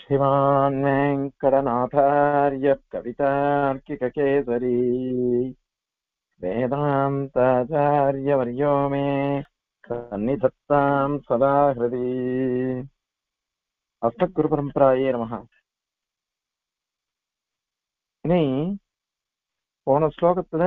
श्रीमान् वेङ्कटनाथार्यः कवितार्किककेसरी वेदान्ताचार्यवर्यो मे सन्निधत्ताम् सदा हृदि அஸ்மத்குருபரம்பராயே நமக இனி போன ஸ்லோகத்துல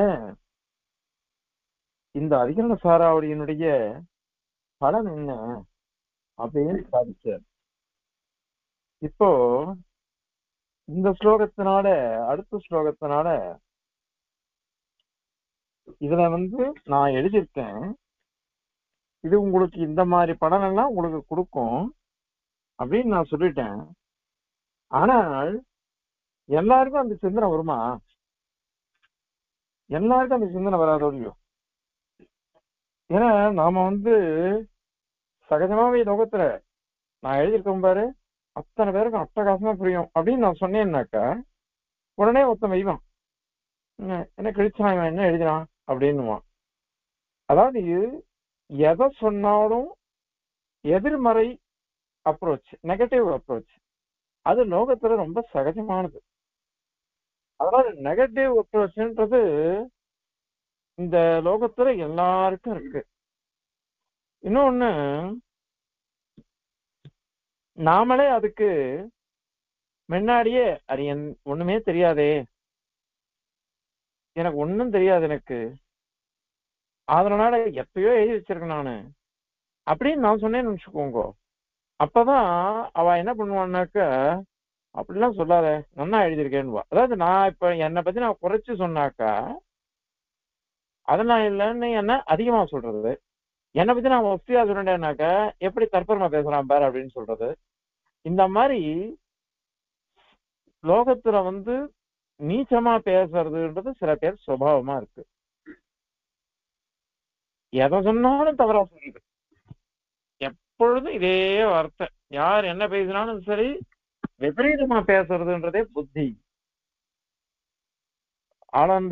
இந்த அதிகரண சாராவளியினுடைய பலன் என்ன அப்படின்னு சாதிச்சார் இப்போ இந்த ஸ்லோகத்தினால அடுத்த ஸ்லோகத்தினால இதுல வந்து நான் எழுதியிருக்கேன் இது உங்களுக்கு இந்த மாதிரி படம் எல்லாம் உங்களுக்கு கொடுக்கும் அப்படின்னு நான் சொல்லிட்டேன் ஆனால் எல்லாருக்கும் அந்த சிந்தனை வருமா எல்லாருக்கும் அந்த சிந்தனை வராதோ இல்லையோ ஏன்னா நாம வந்து சகஜமாவே லோகத்துல நான் எழுதியிருக்கேன் பாரு அத்தனை பேருக்கும் அட்டகாசமா புரியும் அப்படின்னு நான் சொன்னேன்னாக்கா உடனே ஒருத்தன் வைவான் என்ன என்ன கழிச்சான் இவன் என்ன எழுதினான் அப்படின்னுவான் அதாவது எதை சொன்னாலும் எதிர்மறை அப்ரோச் நெகட்டிவ் அப்ரோச் அது லோகத்துல ரொம்ப சகஜமானது அதனால நெகட்டிவ் அப்ரோச்ன்றது இந்த லோகத்துல எல்லாருக்கும் இருக்கு இன்னொன்னு நாமளே அதுக்கு முன்னாடியே அது என் ஒண்ணுமே தெரியாதே எனக்கு ஒண்ணும் தெரியாது எனக்கு அதனால எப்பயோ எழுதி வச்சிருக்கேன் நானு அப்படின்னு நான் சொன்னேன்னு வச்சுக்கோங்க அப்பதான் அவ என்ன பண்ணுவான்னாக்க அப்படிலாம் சொல்லாத நல்லா எழுதியிருக்கேன்னுவா அதாவது நான் இப்ப என்னை பத்தி நான் குறைச்சு சொன்னாக்கா அதெல்லாம் இல்லைன்னு என்ன அதிகமா சொல்றது என்னை பத்தி நான் வசதியா சொல்றேன்னாக்கா எப்படி தற்பரமா பேசுறான் பாரு அப்படின்னு சொல்றது இந்த மாதிரி லோகத்துல வந்து நீச்சமா பேசுறதுன்றது சில பேர் சுபாவமா இருக்கு எதை சொன்னாலும் தவறா சொல்லுது எப்பொழுதும் இதே வார்த்தை யார் என்ன பேசினாலும் சரி விபரீதமா பேசுறதுன்றதே புத்தி ஆனந்த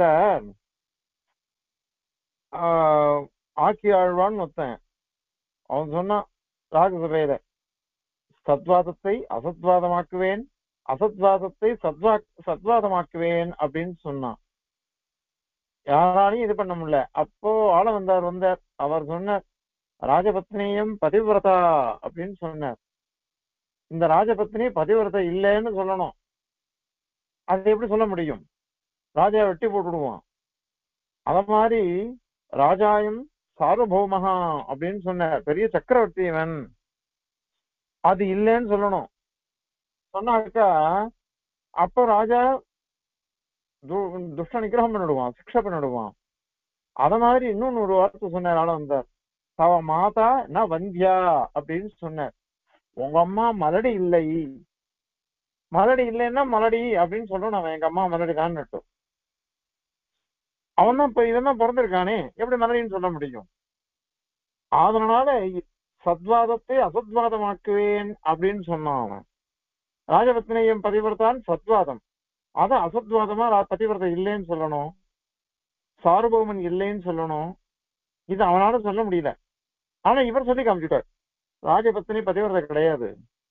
ஆக்கி ஆழ்வான்னு ஒருத்தன் அவன் சொன்னான் ராஜசபையில சத்வாதத்தை அசத்வாதமாக்குவேன் அசத்வாதத்தை சத்வா சத்வாதமாக்குவேன் அப்படின்னு சொன்னான் யாராலையும் இது பண்ண முடியல அப்போ ஆள வந்தார் வந்தார் அவர் சொன்னார் ராஜபத்னியும் பதிவிரதா அப்படின்னு சொன்னார் இந்த ராஜபத்னி பதிவிரதா இல்லைன்னு சொல்லணும் அது எப்படி சொல்ல முடியும் ராஜா வெட்டி போட்டுடுவான் அத மாதிரி ராஜாயும் சார்வபௌமகா அப்படின்னு சொன்னார் பெரிய சக்கரவர்த்தி இவன் அது இல்லைன்னு சொல்லணும் சொன்னாக்கா அப்போ ராஜா துஷ்ட நிகிரகம் பண்ணிடுவான் சிக்ஷை பண்ணிடுவான் அத மாதிரி இன்னொன்னு ஒரு வார்த்தை சொன்னார் ஆள வந்தார் தவ மாதா ந வந்தியா அப்படின்னு சொன்னார் உங்க அம்மா மலடி இல்லை மலடி இல்லைன்னா மலடி அப்படின்னு சொல்லணும் அவன் எங்க அம்மா மலடி தான் நட்டும் அவன் தான் இப்ப இதெல்லாம் பிறந்திருக்கானே எப்படி மலடின்னு சொல்ல முடியும் அதனால சத்வாதத்தை அசத்வாதமாக்குவேன் அப்படின்னு சொன்னான் அவன் ராஜபத்னியம் பதிவிரதான் சத்வாதம் அத அசத்வாதமா பதிவிரதம் இல்லைன்னு சொல்லணும் சார்பௌமன் இல்லைன்னு சொல்லணும் இது அவனால சொல்ல முடியல ஆனா இவர் சொல்லி காமிச்சுட்டார் ராஜபத்னி பதிவிரதை கிடையாது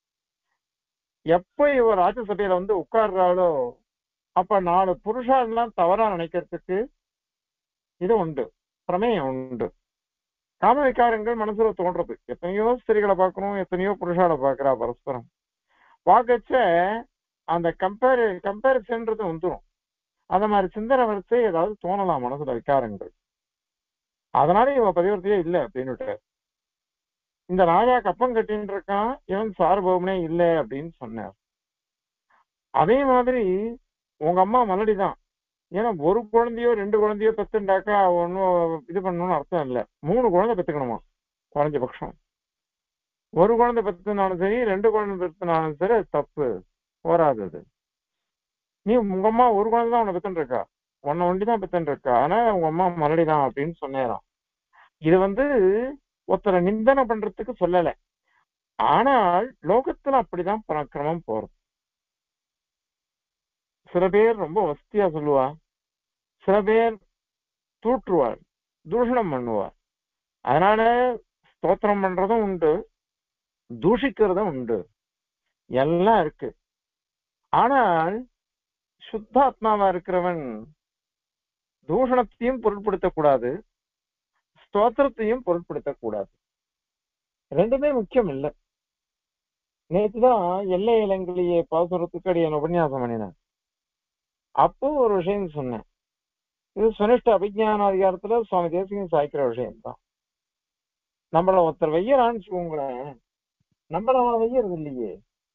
எப்ப இவர் ராஜசபையில வந்து உட்கார்றாளோ அப்ப நாலு புருஷாலாம் தவறா நினைக்கிறதுக்கு இது உண்டு பிரமேயம் உண்டு காம விகாரங்கள் மனசுல தோன்றது எத்தனையோ ஸ்திரிகளை பார்க்கணும் எத்தனையோ புருஷால பாக்குறா பரஸ்பரம் பார்க்கச்ச அந்த கம்பேர் கம்பேரிசன்றது வந்துடும் அந்த மாதிரி சிந்தனை வரிசை ஏதாவது தோணலாம் மனசுல விகாரங்கள் அதனால இவ பதிவர்த்தியே இல்லை அப்படின்னுட்டு இந்த ராஜா கப்பம் கட்டின்னு இருக்கான் இவன் சார்பவனே இல்லை அப்படின்னு சொன்னார் அதே மாதிரி உங்க அம்மா மலடி தான் ஏன்னா ஒரு குழந்தையோ ரெண்டு குழந்தையோ பெத்துண்டாக்கா ஒன்னும் இது பண்ணணும்னு அர்த்தம் இல்லை மூணு குழந்தை பெத்துக்கணுமா குறைஞ்சபட்சம் ஒரு குழந்தை பெத்துனாலும் சரி ரெண்டு குழந்தை பெத்துனாலும் சரி அது தப்பு போராது அது நீ உங்க அம்மா ஒரு குழந்தை தான் உன்னை பெத்துன்னு இருக்கா உன்னை ஒண்டி தான் பெத்துன்னு இருக்கா ஆனா உங்க அம்மா மலடி தான் அப்படின்னு சொன்னேராம் இது வந்து ஒருத்தரை நிந்தனை பண்றதுக்கு சொல்லல ஆனால் லோகத்துல அப்படிதான் பராக்கிரமம் போறது சில பேர் ரொம்ப வசதியா சொல்லுவா சில பேர் தூற்றுவார் தூஷணம் பண்ணுவார் அதனால ஸ்தோத்திரம் பண்றதும் உண்டு தூஷிக்கிறதும் உண்டு எல்லாம் இருக்கு ஆனால் சுத்தாத்மாவா இருக்கிறவன் தூஷணத்தையும் பொருட்படுத்தக்கூடாது ஸ்தோத்திரத்தையும் பொருட்படுத்தக்கூடாது ரெண்டுமே முக்கியம் இல்லை நேற்றுதான் எல்லை இளங்கிலேயே பாசுரத்துக்கு அடியான உபன்யாசம் பண்ணினேன் அப்போ ஒரு விஷயம் சொன்னேன் இது சுனிஷ்ட அபிஜான அதிகாரத்துல சுவாமி தேசியம் சாய்க்கிற விஷயம் தான் நம்மள ஒருத்தர் வெய்யறான்னு வச்சுக்கோங்களேன் நம்மள அவன் வெய்யறது இல்லையே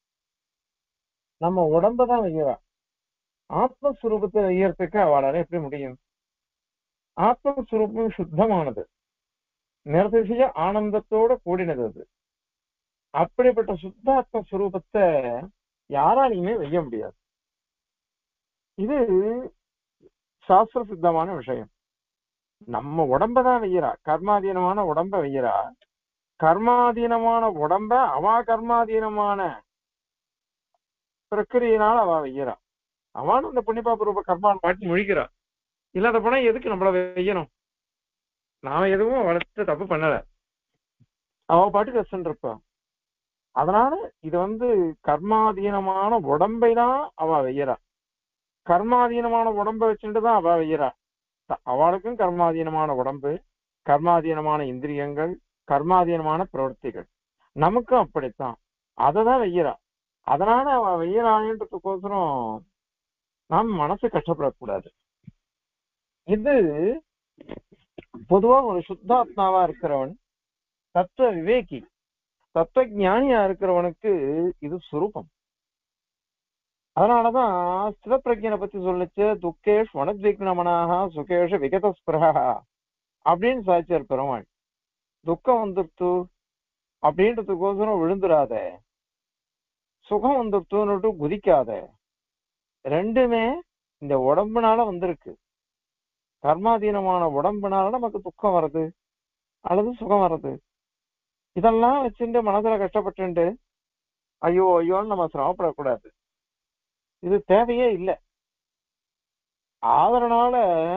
நம்ம உடம்பதான் வெய்யறா ஆத்மஸ்வரூபத்தை வெய்யறதுக்கு அவளால எப்படி முடியும் ஆத்மஸ்வரூபம் சுத்தமானது நிர்திசய ஆனந்தத்தோட கூடினது அது அப்படிப்பட்ட சுத்தாத்ம சுரூபத்தை யாராலையுமே வெய்ய முடியாது இது சாஸ்திர சித்தமான விஷயம் நம்ம உடம்பதான் வெய்யறா கர்மாதீனமான உடம்ப வெய்யறா கர்மாதீனமான உடம்ப அவா கர்மாதீனமான பிரக்கிரியினால அவ வெய்யறா அவன் அந்த புண்ணியபாப ரூப கர்மான் மாட்டி முழிக்கிறா இல்லாத போனா எதுக்கு நம்மள வெய்யணும் நாம எதுவும் வளர்த்து தப்பு பண்ணல அவ பாட்டுக்கு கஷ்டம் இருப்பா அதனால இது வந்து கர்மாதீனமான உடம்பை தான் அவ வெய்யறா கர்மாதீனமான உடம்பை வச்சுட்டு தான் அவ வெய்யறா த- அவளுக்கும் கர்மாதீனமான உடம்பு கர்மாதீனமான இந்திரியங்கள் கர்மாதீனமான பிரவൃத்திகள் நமக்கும் அப்படித்தான் அதை தான் வெய்யறா அதனால அவ வெய்யறான்றதுக்கோசரம் நாம் மனசு கஷ்டப்படக்கூடாது இது பொதுவா ஒரு சுத்தாத்மாவா இருக்கிறவன் தத்துவ விவேகி தத்துவ ஞானியா இருக்கிறவனுக்கு இது சுரூபம் அதனாலதான் சிவப்பிரஜனை பத்தி சொல்லுச்சு துக்கேஷ் வனத்விக்னமனாக சுகேஷ விகதஸ்பிரகா அப்படின்னு சாய்ச்சார் பெருமாள் துக்கம் வந்துருத்து அப்படின்றதுக்கோசரம் விழுந்துடாத சுகம் வந்துருத்துன்னுட்டு குதிக்காத ரெண்டுமே இந்த உடம்புனால வந்திருக்கு கர்மாதீனமான உடம்புனால நமக்கு துக்கம் வருது அல்லது சுகம் வருது இதெல்லாம் வச்சுட்டு மனசுல கஷ்டப்பட்டுண்டு ஐயோ ஐயோன்னு நம்ம சிரமப்படக்கூடாது இது தேவையே இல்லை அதனால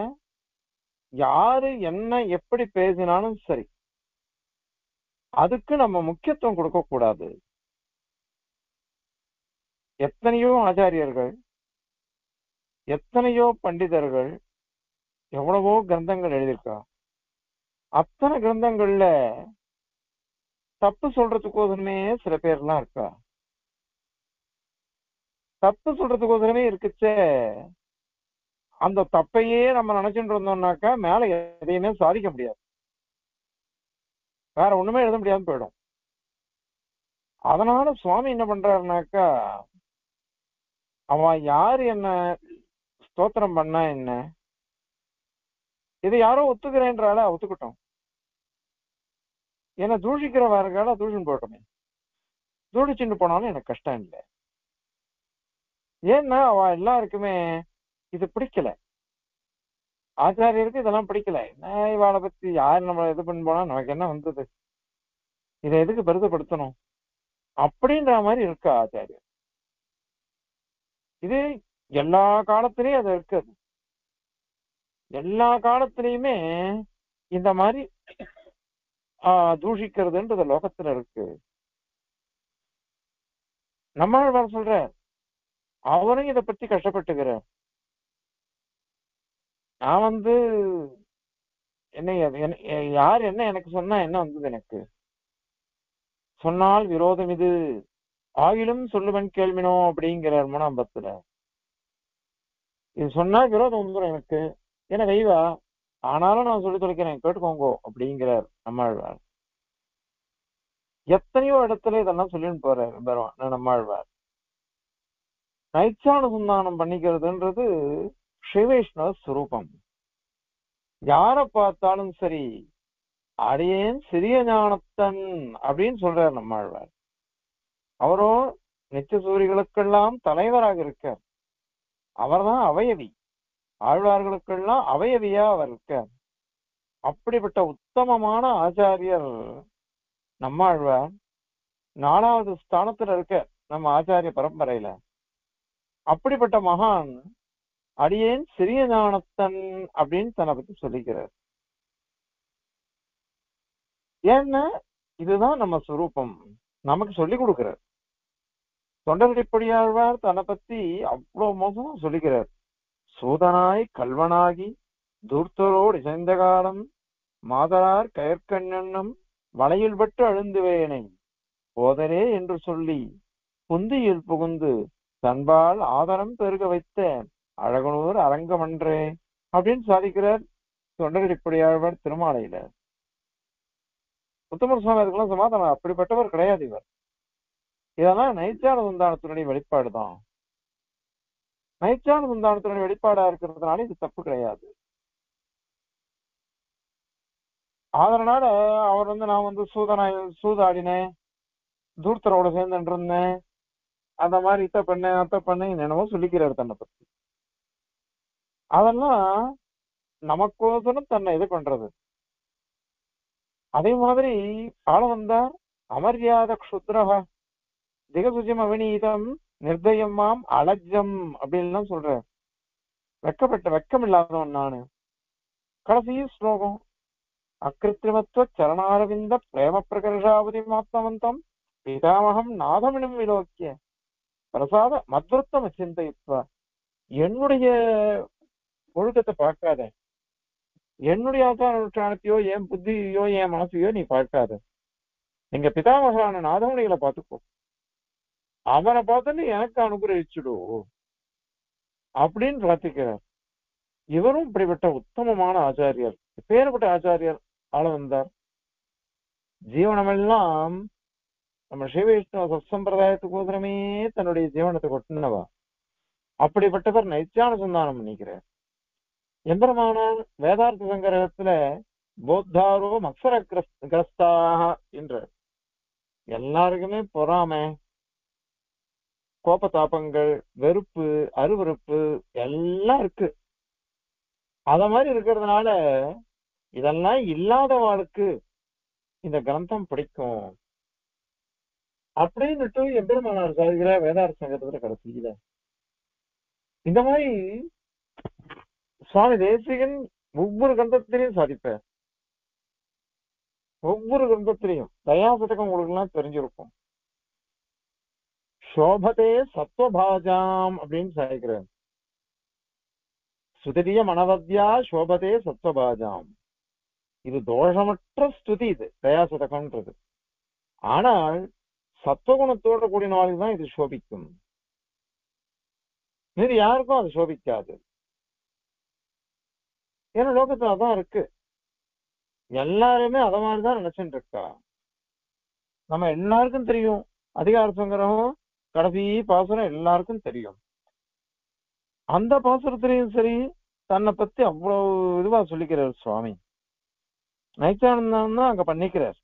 யாரு என்ன எப்படி பேசினாலும் சரி அதுக்கு நம்ம முக்கியத்துவம் கொடுக்க கூடாது எத்தனையோ ஆச்சாரியர்கள் எத்தனையோ பண்டிதர்கள் எவ்வளவோ கிரந்தங்கள் எழுதியிருக்கா அத்தனை கிரந்தங்கள்ல தப்பு சொல்றதுக்கோசரமே சில பேர்லாம் இருக்கா தப்பு சொல்றதுக்கோசரமே இருக்குச்சே அந்த தப்பையே நம்ம நினைச்சுட்டு இருந்தோம்னாக்கா மேல எதையுமே சாதிக்க முடியாது வேற ஒண்ணுமே எழுத முடியாம போயிடும் அதனால சுவாமி என்ன பண்றாருனாக்கா அவன் யாரு என்ன ஸ்தோத்திரம் பண்ணா என்ன இது யாரோ ஒத்துக்கிறேன்றால ஒத்துக்கிட்டோம் என்ன தூஷிக்கிறவர்கள தூஷன் போட்டோமே தூஷிச்சுட்டு போனாலும் எனக்கு கஷ்டம் இல்லை ஏன்னா அவ எல்லாருக்குமே இது பிடிக்கல ஆச்சாரியருக்கு இதெல்லாம் பிடிக்கல என்ன இவாளை பத்தி யார் நம்மள இது பண்ண போனா நமக்கு என்ன வந்தது இதை எதுக்கு பெருதப்படுத்தணும் அப்படின்ற மாதிரி இருக்கா ஆச்சாரியர் இது எல்லா காலத்திலயும் அது இருக்குது எல்லா காலத்திலயுமே இந்த மாதிரி ஆஹ் தூஷிக்கிறதுன்றது லோகத்துல இருக்கு நம்மாழ்வார் சொல்ற அவரும் இத பத்தி கஷ்டப்பட்டுக்கிறார் நான் வந்து என்ன என்ன- யார் என்ன எனக்கு சொன்னா என்ன வந்தது எனக்கு சொன்னால் விரோதம் இது ஆகிலும் சொல்லுவன் கேள்வினோ அப்படிங்கிறார் மூணாம் பத்துல இது சொன்னா விரோதம் வந்துடும் எனக்கு என்ன வெய்வா ஆனாலும் நான் சொல்லி தொலைக்கிறேன் கேட்டுக்கோங்கோ அப்படிங்கிறார் நம்மாழ்வார் எத்தனையோ இடத்துல இதெல்லாம் சொல்லிட்டு போறாரு பெருமான் நம்மாழ்வார் நைச்சானுசந்தானம் பண்ணிக்கிறதுன்றது ஸ்ரீவைஷ்ணவ ஸ்வரூபம் யார பார்த்தாலும் சரி அடியேன் சிறிய ஞானத்தன் அப்படின்னு சொல்றார் நம்மாழ்வார் அவரோ நித்திய சூரிகளுக்கெல்லாம் தலைவராக இருக்கார் அவர்தான் அவயவி ஆழ்வார்களுக்கெல்லாம் அவயவியா அவர் இருக்கார் அப்படிப்பட்ட உத்தமமான ஆச்சாரியர் நம்மாழ்வார் நாலாவது ஸ்தானத்துல இருக்க நம்ம ஆச்சாரிய பரம்பரையில அப்படிப்பட்ட மகான் அடியேன் சிறிய ஞானத்தன் அப்படின்னு தன்னை பத்தி சொல்லிக்கிறார் ஏன்னா இதுதான் நம்ம சுரூபம் நமக்கு சொல்லி கொடுக்கிறார் தொண்டரடிப்படியாழ்வார் தன்னை பத்தி அவ்வளவு மோசமா சொல்லிக்கிறார் சூதனாய் கல்வனாகி தூர்த்தரோடு இசைந்த காலம் மாதரார் கயற்கண்ணனும் வளையில் பட்டு அழுந்துவேனை போதரே என்று சொல்லி புந்தியில் புகுந்து தன்பால் ஆதரம் பெருக வைத்த அழகனூர் அரங்கமன்றே அப்படின்னு சாதிக்கிறார் தொண்டரடிப்படியாழ்வார் திருமாலையில உத்தமர் சுவாமி அதுக்கெல்லாம் சமாதானம் அப்படிப்பட்டவர் கிடையாது இவர் இதெல்லாம் நைச்சான சந்தானத்தினுடைய வெளிப்பாடுதான் நைச்சான சந்தானத்தினுடைய வெளிப்பாடா இருக்கிறதுனால இது தப்பு கிடையாது அதனால அவர் வந்து நான் வந்து சூதனா சூதாடினேன் தூர்த்தரோட சேர்ந்துட்டு இருந்தேன் அந்த மாதிரி இத்த பண்ணேன் அத்த பண்ணேன் என்னென்னமோ சொல்லிக்கிறாரு தன்னை பத்தி அதெல்லாம் நமக்கோசரம் தன்னை இது பண்றது அதே மாதிரி ஆள வந்தார் அமர்யாத க்ஷுத்ரஹ திகசுஜம் அவிநீதம் நிர்தயம் மாம் அலஜம் அப்படின்லாம் சொல்ற வெக்கப்பட்ட வெக்கம் இல்லாதவன் நானு கடைசி ஸ்லோகம் அக்கிருத்திரிமத்துவ சரணாரவிந்த பிரேம பிரகர்ஷாவதி மாத்மவந்தம் பிதாமகம் நாதமினும் விலோக்கிய பிரசாத மத்வருத்தம் சிந்தைத்வா என்னுடைய ஒழுக்கத்தை பார்க்காத என்னுடைய ஆச்சார அனுஷ்டானத்தையோ என் புத்தியோ என் மனசையோ நீ பார்க்காத எங்க பிதாமகரான நாதமுனிகளை பார்த்துக்கோ அவனை பார்த்துட்டு எனக்கு அனுகிரகிச்சுடு அப்படின்னு பிரார்த்திக்கிறார் இவரும் இப்படிப்பட்ட உத்தமமான ஆச்சாரியர் பேரப்பட்ட ஆச்சாரியர் ஆள வந்தார் ஜீவனமெல்லாம் நம்ம சிவவிஷ்ணு சத்சம்பிரதாயத்துக்கோசரமே தன்னுடைய ஜீவனத்தை கொட்டினவா அப்படிப்பட்டவர் நைத்தியான சந்தானம் பண்ணிக்கிறார் எம்பெருமானார் வேதார்த்த சங்கரகத்துல போத்தாரோ மக்சர கிரஸ்தாக என்ற எல்லாருக்குமே பொறாமை கோபதாபங்கள் வெறுப்பு அருவருப்பு எல்லாம் இருக்கு அத மாதிரி இருக்கிறதுனால இதெல்லாம் இல்லாதவாளுக்கு இந்த கிரந்தம் பிடிக்கும் அப்படின்னுட்டு எம்பெருமானார் சாதிக்கிற வேதார்த்த சங்கத்துல கடைசியில இந்த மாதிரி சுவாமி தேசிகன் ஒவ்வொரு கிரந்தத்திலையும் சாதிப்பார் ஒவ்வொரு கிரந்தத்திலையும் தயாசதகம் உங்களுக்கு எல்லாம் தெரிஞ்சிருக்கும் சோபதே சத்வபாஜாம் அப்படின்னு சாதிக்கிறார் சுதிரிய மனவத்யா சோபதே சத்வபாஜாம் இது தோஷமற்ற ஸ்துதி இது தயாசதகம்ன்றது ஆனால் சத்துவகுணத்தோட கூடினவாளுக்கு தான் இது சோபிக்கும் மீது யாருக்கும் அது சோபிக்காது ஏன்னா லோகத்துல அதான் இருக்கு எல்லாருமே அத மாதிரிதான் நினைச்சுட்டு இருக்கா நம்ம எல்லாருக்கும் தெரியும் அதிகார சங்கரம் கடைசி பாசுரம் எல்லாருக்கும் தெரியும் அந்த பாசுரத்திலையும் சரி தன்னை பத்தி அவ்வளவு இதுவா சொல்லிக்கிறார் சுவாமி நைச்சானந்தம் தான் அங்க பண்ணிக்கிறார்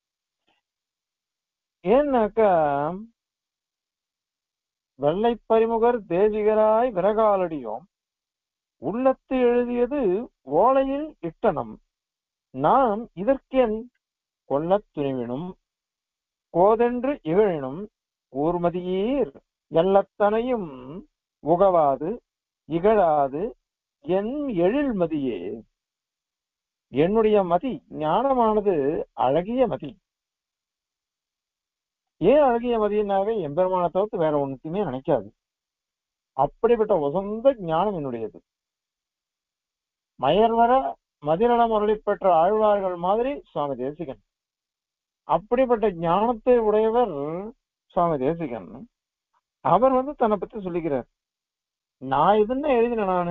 ஏன்னாக்கா வெள்ளை பரிமுகர் தேசிகராய் விறகாலடியோம் உள்ளத்து எழுதியது ஓலையில் இட்டனம் நாம் இதற்கென் கொள்ளத் துணிவினும் கோதென்று இகழினும் ஊர்மதியீர் எல்லத்தனையும் உகவாது இகழாது என் எழில்மதியே என்னுடைய மதி ஞானமானது அழகிய மதி ஏன் அழகிய மதியினாவே எம்பெருமான தவிர்த்து வேற ஒன்றுத்தையுமே நினைக்காது அப்படிப்பட்ட உசந்த ஞானம் என்னுடையது மயர்வர மதிநலம் அருளி பெற்ற ஆழ்வார்கள் மாதிரி சுவாமி தேசிகன் அப்படிப்பட்ட ஞானத்தை உடையவர் சுவாமி தேசிகன் அவர் வந்து தன்னை பத்தி சொல்லிக்கிறார் நான் இதுன்னு எழுதினேன் நானு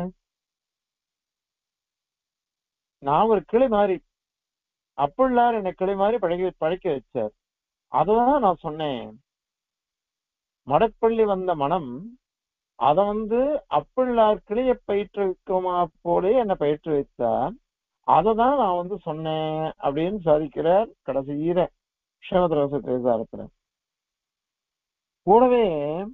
நான் ஒரு கிளி மாதிரி அப்புள்ளார் என்னை கிளி மாதிரி பழகி பழக்க வச்சார் அதுதான் நான் சொன்னேன் மடப்பள்ளி வந்த மனம் அத வந்து அப்புள்ளார் கிளிய பயிற்றுவிக்குமா போலே என்னை பயிற்றுவித்தார் அததான் நான் வந்து சொன்னேன் அப்படின்னு சாதிக்கிறார் கடைசியில ஸ்ரீமத் தேசாரத்துல கூடவே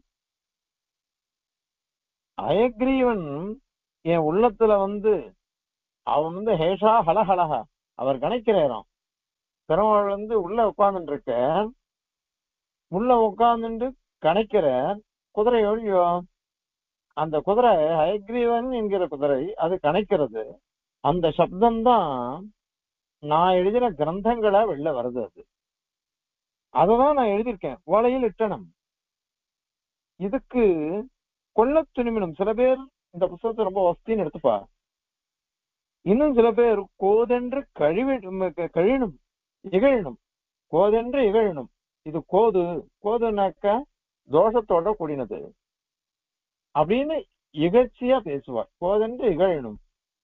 அயக்ரீவன் என் உள்ளத்துல வந்து அவன் வந்து ஹேஷா ஹலஹலஹ அவர் கணக்கிறாராம் பெருமாள் வந்து உள்ள உட்கார்ந்துட்டு இருக்க உள்ள உட்கார்ந்துட்டு கணக்கிற குதிரை ஒழியோ அந்த குதிரை ஹயக்ரீவன் என்கிற குதிரை அது கணக்கிறது அந்த சப்தம்தான் நான் எழுதின கிரந்தங்களா வெளில வருது அது அததான் நான் எழுதியிருக்கேன் ஓலையில் இட்டனம் இதுக்கு கொல்ல துணிமினும் சில பேர் இந்த புத்தகத்தை ரொம்ப வசதின்னு எடுத்துப்பா இன்னும் சில பேர் கோதென்று கழிவி கழினும் இகழணும் கோதென்று இகழணும் இது கோது கோதுனாக்கா தோஷத்தோட கூடினது அப்படின்னு இகழ்ச்சியா பேசுவார் கோதென்று இகழணும்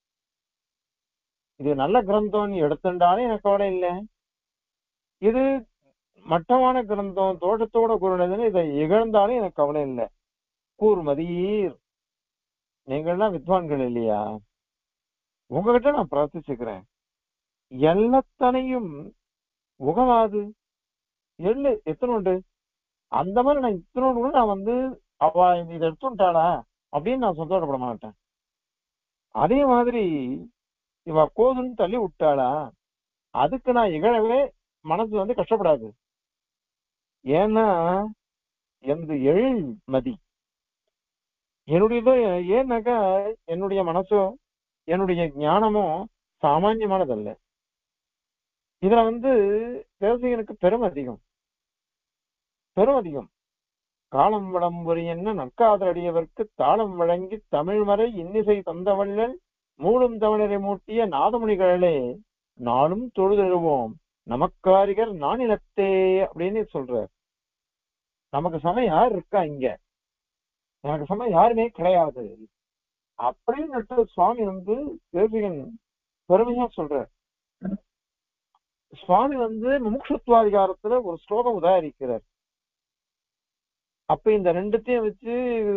இது நல்ல கிரந்தம் நீ எடுத்துட்டாலே எனக்கு கவலை இல்லை இது மட்டமான கிரந்தம் தோட்டத்தோட கூறினதுன்னு இதை இகழ்ந்தாலும் எனக்கு கவலை இல்லை கூர்மதீர் நீங்கள்லாம் வித்வான்கள் இல்லையா உங்ககிட்ட நான் பிரார்த்திச்சுக்கிறேன் எல்லாத்தனையும் உகவாது எள்ளு எத்தனை உண்டு அந்த மாதிரி நான் இத்தனோடு கூட நான் வந்து அவ இதை எடுத்துட்டாளா அப்படின்னு நான் சந்தோஷப்பட மாட்டேன் அதே மாதிரி இவ கோதுன்னு தள்ளி விட்டாளா அதுக்கு நான் இகழவே மனசு வந்து கஷ்டப்படாது ஏன்னா எனது எழில் மதி என்னுடையதோ ஏன்னாக்கா என்னுடைய மனசோ என்னுடைய ஞானமோ சாமான்யமானதல்ல இதுல வந்து தேசிகனுக்கு பெரும் அதிகம் பெரும் அதிகம் காலம் வளம்புரி என்ன நற்காதடியவர்க்கு தாளம் வழங்கி தமிழ் மறை இன்னிசை தந்தவள்ளல் மூடும் தமிழரை மூட்டிய நாதமுனிகளே நாளும் தொழுதெழுவோம் நமக்காரிகர் நானிலத்தே அப்படின்னு சொல்றார் நமக்கு சமயம் யார் இருக்கா இங்க எனக்கு சமயம் யாருமே கிடையாது அப்படின்னு சுவாமி வந்து தேசிகன் பெருமையா சொல்றார் சுவாமி வந்து முமுட்சுத்வாதிகாரத்துல ஒரு ஸ்லோகம் உதாரிக்கிறார் அப்ப இந்த ரெண்டுத்தையும் வச்சு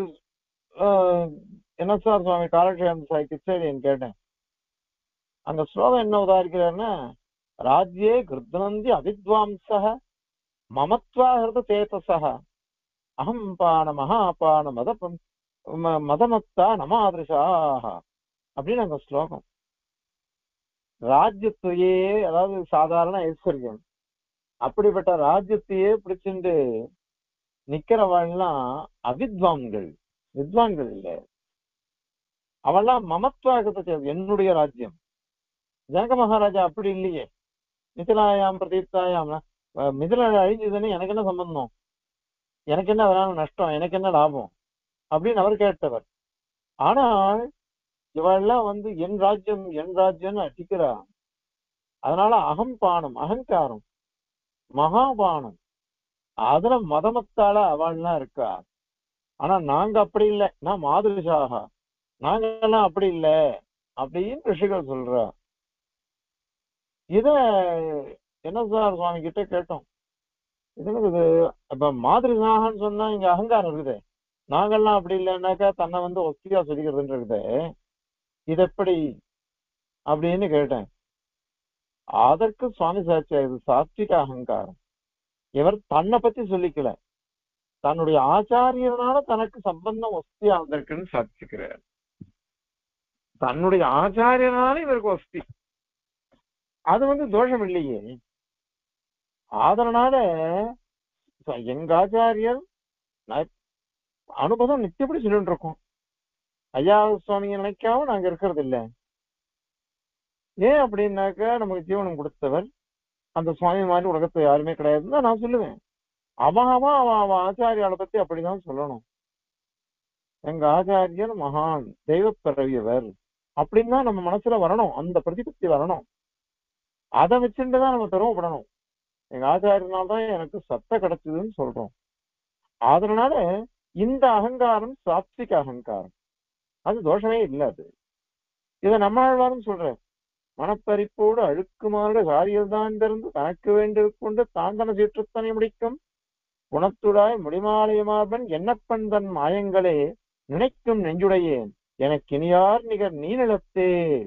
என்ன சார் சுவாமி காலக்ஷேம் கிச்சேரியன் கேட்டேன் அந்த ஸ்லோகம் என்ன உதாரிக்கிறார்னா ராஜ்யே கிருத்னந்தி அவித்வாம்சக மமத்வாகிருத சேதசக அகம் பான மகாபான மத மதமத்தா நமாதிருஷாக அப்படின்னு அந்த ஸ்லோகம் ராஜ்யத்தையே அதாவது சாதாரண ஐஸ்வர்யம் அப்படிப்பட்ட ராஜ்யத்தையே பிடிச்சிட்டு நிக்கிறவள்லாம் அவித்வான்கள் வித்வான்கள் இல்ல அவெல்லாம் மமத்வாகத்தை என்னுடைய ராஜ்யம் ஜனக மகாராஜா அப்படி இல்லையே மிதிலாயாம் பிரதீப்தாயாம் மிதில அழிஞ்சதுன்னு எனக்கு என்ன சம்பந்தம் எனக்கு என்ன அதனால நஷ்டம் எனக்கு என்ன லாபம் அப்படின்னு அவர் கேட்டவர் ஆனால் இவெல்லாம் வந்து என் ராஜ்யம் என் ராஜ்யம்னு அடிக்கிறா அதனால அகம்பானம் அகங்காரம் மகாபானம் அதுல மதமத்தால அவள்லாம் இருக்கா ஆனா நாங்க அப்படி இல்லை நான் மாதிரிஷாக நாங்க எல்லாம் அப்படி இல்லை அப்படின்னு ரிஷிகள் சொல்றா இத என்ன சார் சுவாமி கிட்ட கேட்டோம் இது இது இப்ப மாதிரிஷாகன்னு சொன்னா இங்க அகங்காரம் இருக்குது நாங்கெல்லாம் அப்படி இல்லைன்னாக்கா தன்னை வந்து ஒஸ்தியா சொல்லிக்கிறதுன்னு இருக்குது இது எப்படி அப்படின்னு கேட்டேன் அதற்கு சுவாமி சாட்சியா இது சாத்விக அகங்காரம் இவர் தன்னை பத்தி சொல்லிக்கல தன்னுடைய ஆச்சாரியனால தனக்கு சம்பந்தம் வசதியா வந்திருக்குன்னு சாதிச்சுக்கிறார் தன்னுடைய ஆச்சாரியனால இவருக்கு வசதி அது வந்து தோஷம் இல்லையே அதனால எங்க ஆச்சாரியர் அனுபவம் நித்தியப்படி சொல்லிட்டு இருக்கோம் ஐயா சுவாமியை நினைக்காம நாங்க இருக்கிறது இல்ல ஏன் அப்படின்னாக்கா நமக்கு ஜீவனம் கொடுத்தவர் அந்த சுவாமி மாதிரி உலகத்துல யாருமே கிடையாதுன்னு தான் நான் சொல்லுவேன் அவன் அவன் அவன் அவன் ஆச்சாரியால பத்தி அப்படிதான் சொல்லணும் எங்க ஆச்சாரியர் மகான் தெய்வ பிறவியவர் அப்படின்னு தான் நம்ம மனசுல வரணும் அந்த பிரதிபத்தி வரணும் அதை வச்சுட்டு தான் நம்ம பெருமைப்படணும் எங்க ஆச்சாரியனால தான் எனக்கு சத்த கிடைச்சதுன்னு சொல்றோம் அதனால இந்த அகங்காரம் சாத்விக அகங்காரம் அது தோஷமே இல்லை அது இதை நம்மாழ்வாரும் சொல்ற மனப்பறிப்போடு அழுக்குமாறு காரியல்தான் திறந்து தனக்கு வேண்டியது கொண்டு தாந்தன சீற்றத்தனை முடிக்கும் குணத்துடாய் முடிமாலயமாபன் என்னப்பன் தன் மாயங்களே நினைக்கும் நெஞ்சுடையேன் எனக்கு இனியார் நிகர் நீ நிலத்தே